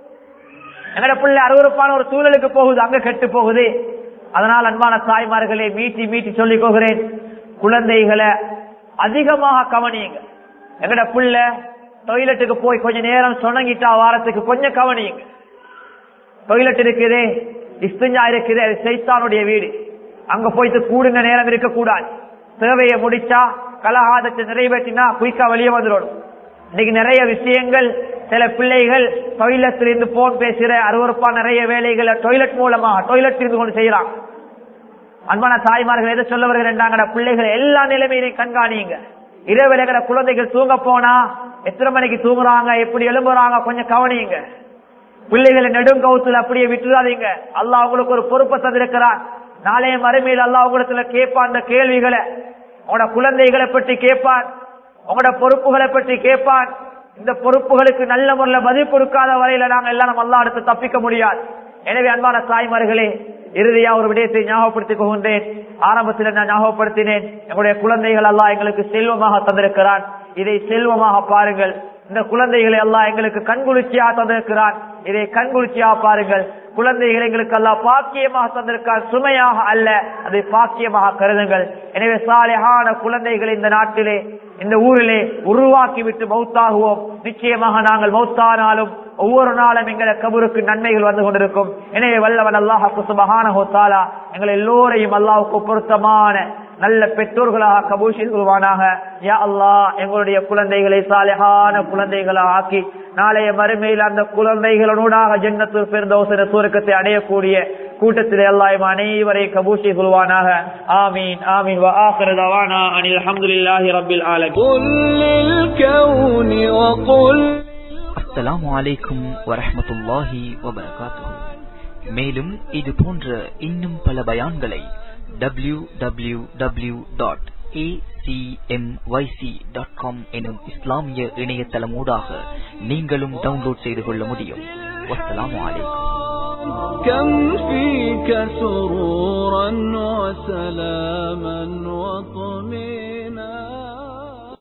எங்கட பிள்ளை அருவறுப்பான ஒரு சூழலுக்கு போகுது அங்க கெட்டு போகுது அதனால் அன்பான தாய்மார்களே மீட்டி மீட்டி சொல்லிக் போகிறேன் குழந்தைகளை அதிகமாக கவனியுங்க எங்கட பிள்ளை டொய்லெட்டுக்கு போய் கொஞ்ச நேரம் சொன்னங்கிட்டா வாரத்துக்கு கொஞ்சம் கவனியுங்க டொய்லெட் இருக்குது இஸ்திஞ்சா இருக்குது அது சைத்தானுடைய வீடு அங்க போயிட்டு கூடுங்க நேரம் இருக்கக்கூடாது தேவையை முடிச்சா கலகாதத்தை நிறைவேற்றினா குயிக்கா வெளியே வந்துடும் இன்னைக்கு நிறைய விஷயங்கள் சில பிள்ளைகள் டொய்லெட்ல இருந்து போன் பேசுற அருவறுப்பா நிறைய வேலைகளை டொய்லெட் மூலமா டொய்லெட் இருந்து கொண்டு செய்யறாங்க அன்பான தாய்மார்கள் எதை சொல்ல வருகிறாங்க பிள்ளைகள் எல்லா நிலைமையிலையும் கண்காணியுங்க இரவு எங்கட குழந்தைகள் தூங்க போனா எத்தனை மணிக்கு தூங்குறாங்க எப்படி எழும்புறாங்க கொஞ்சம் கவனியுங்க பிள்ளைகளை நெடுங்கவுத்துல அப்படியே விட்டுறாதீங்க அல்லாஹ் அவங்களுக்கு ஒரு பொறுப்பை தந்திருக்கிறான் நாளைய மறுமையில் அல்லாஹ் உங்களத்துல கேட்பான் அந்த கேள்விகளை உங்களோட குழந்தைகளை பற்றி கேட்பான் உங்களோட பொறுப்புகளை பற்றி கேட்பான் இந்த பொறுப்புகளுக்கு நல்ல முறையில் பதில் கொடுக்காத வரையில நாங்க எல்லாம் நம்ம அல்லா அடுத்து தப்பிக்க முடியாது எனவே அன்பான தாய்மார்களே இறுதியா ஒரு விடயத்தை ஞாபகப்படுத்திக் கொண்டேன் ஆரம்பத்தில் நான் ஞாபகப்படுத்தினேன் எங்களுடைய குழந்தைகள் எல்லாம் எங்களுக்கு செல்வமாக தந்திருக்கிறான் இதை செல்வமாக பாருங்கள் இந்த குழந்தைகளை எல்லாம் எங்களுக்கு கண்குளிர்ச்சியா தந்திருக்கிறான் இதை கண்குளிர்ச்சியா பாருங்கள் குழந்தைகள் எங்களுக்கு எல்லாம் பாக்கியமாக தந்திருக்கார் சுமையாக அல்ல அதை பாக்கியமாக கருதுங்கள் எனவே சாலையான குழந்தைகள் இந்த நாட்டிலே இந்த ஊரிலே உருவாக்கி விட்டு மௌத்தாகுவோம் நிச்சயமாக நாங்கள் மௌத்தானாலும் ஒவ்வொரு நாளும் எங்களை கபருக்கு நன்மைகள் வந்து கொண்டிருக்கும் எனவே வல்லவன் அல்லாஹாக்கு சுபகான ஹோத்தாலா எங்கள் எல்லோரையும் அல்லாஹுக்கு பொருத்தமான நல்ல பெற்றோர்களாக கபூல் செய்து கொள்வானாக யா அல்லாஹ் எங்களுடைய குழந்தைகளை சாலையான குழந்தைகளாக ஆக்கி நாளைய மறுமையில் அந்த குழந்தைகளோடாக ஜென்னத்தில் பிறந்த சூரக்கத்தை அடையக்கூடிய கூட்டத்தில் எல்லாரும் அனைவரை கபூசி கொள்வானாக ஆமீன் ஆமீன் وآخر دعوانا أن الحمد لله رب العالمين قل للكون وقل அஸ்ஸலாமு அலைக்கும் வரஹ்மத்துல்லாஹி வபரகாத்துஹு மேலும் இது போன்ற இன்னும் பல பயான்களை W W W dot dot com எனும் இஸ்லாமிய இணையதளமூடாக நீங்களும் டவுன்லோட் செய்து கொள்ள முடியும் வஸ்ஸலாமு அலைக்கும் كم فيك سرورا وسلاما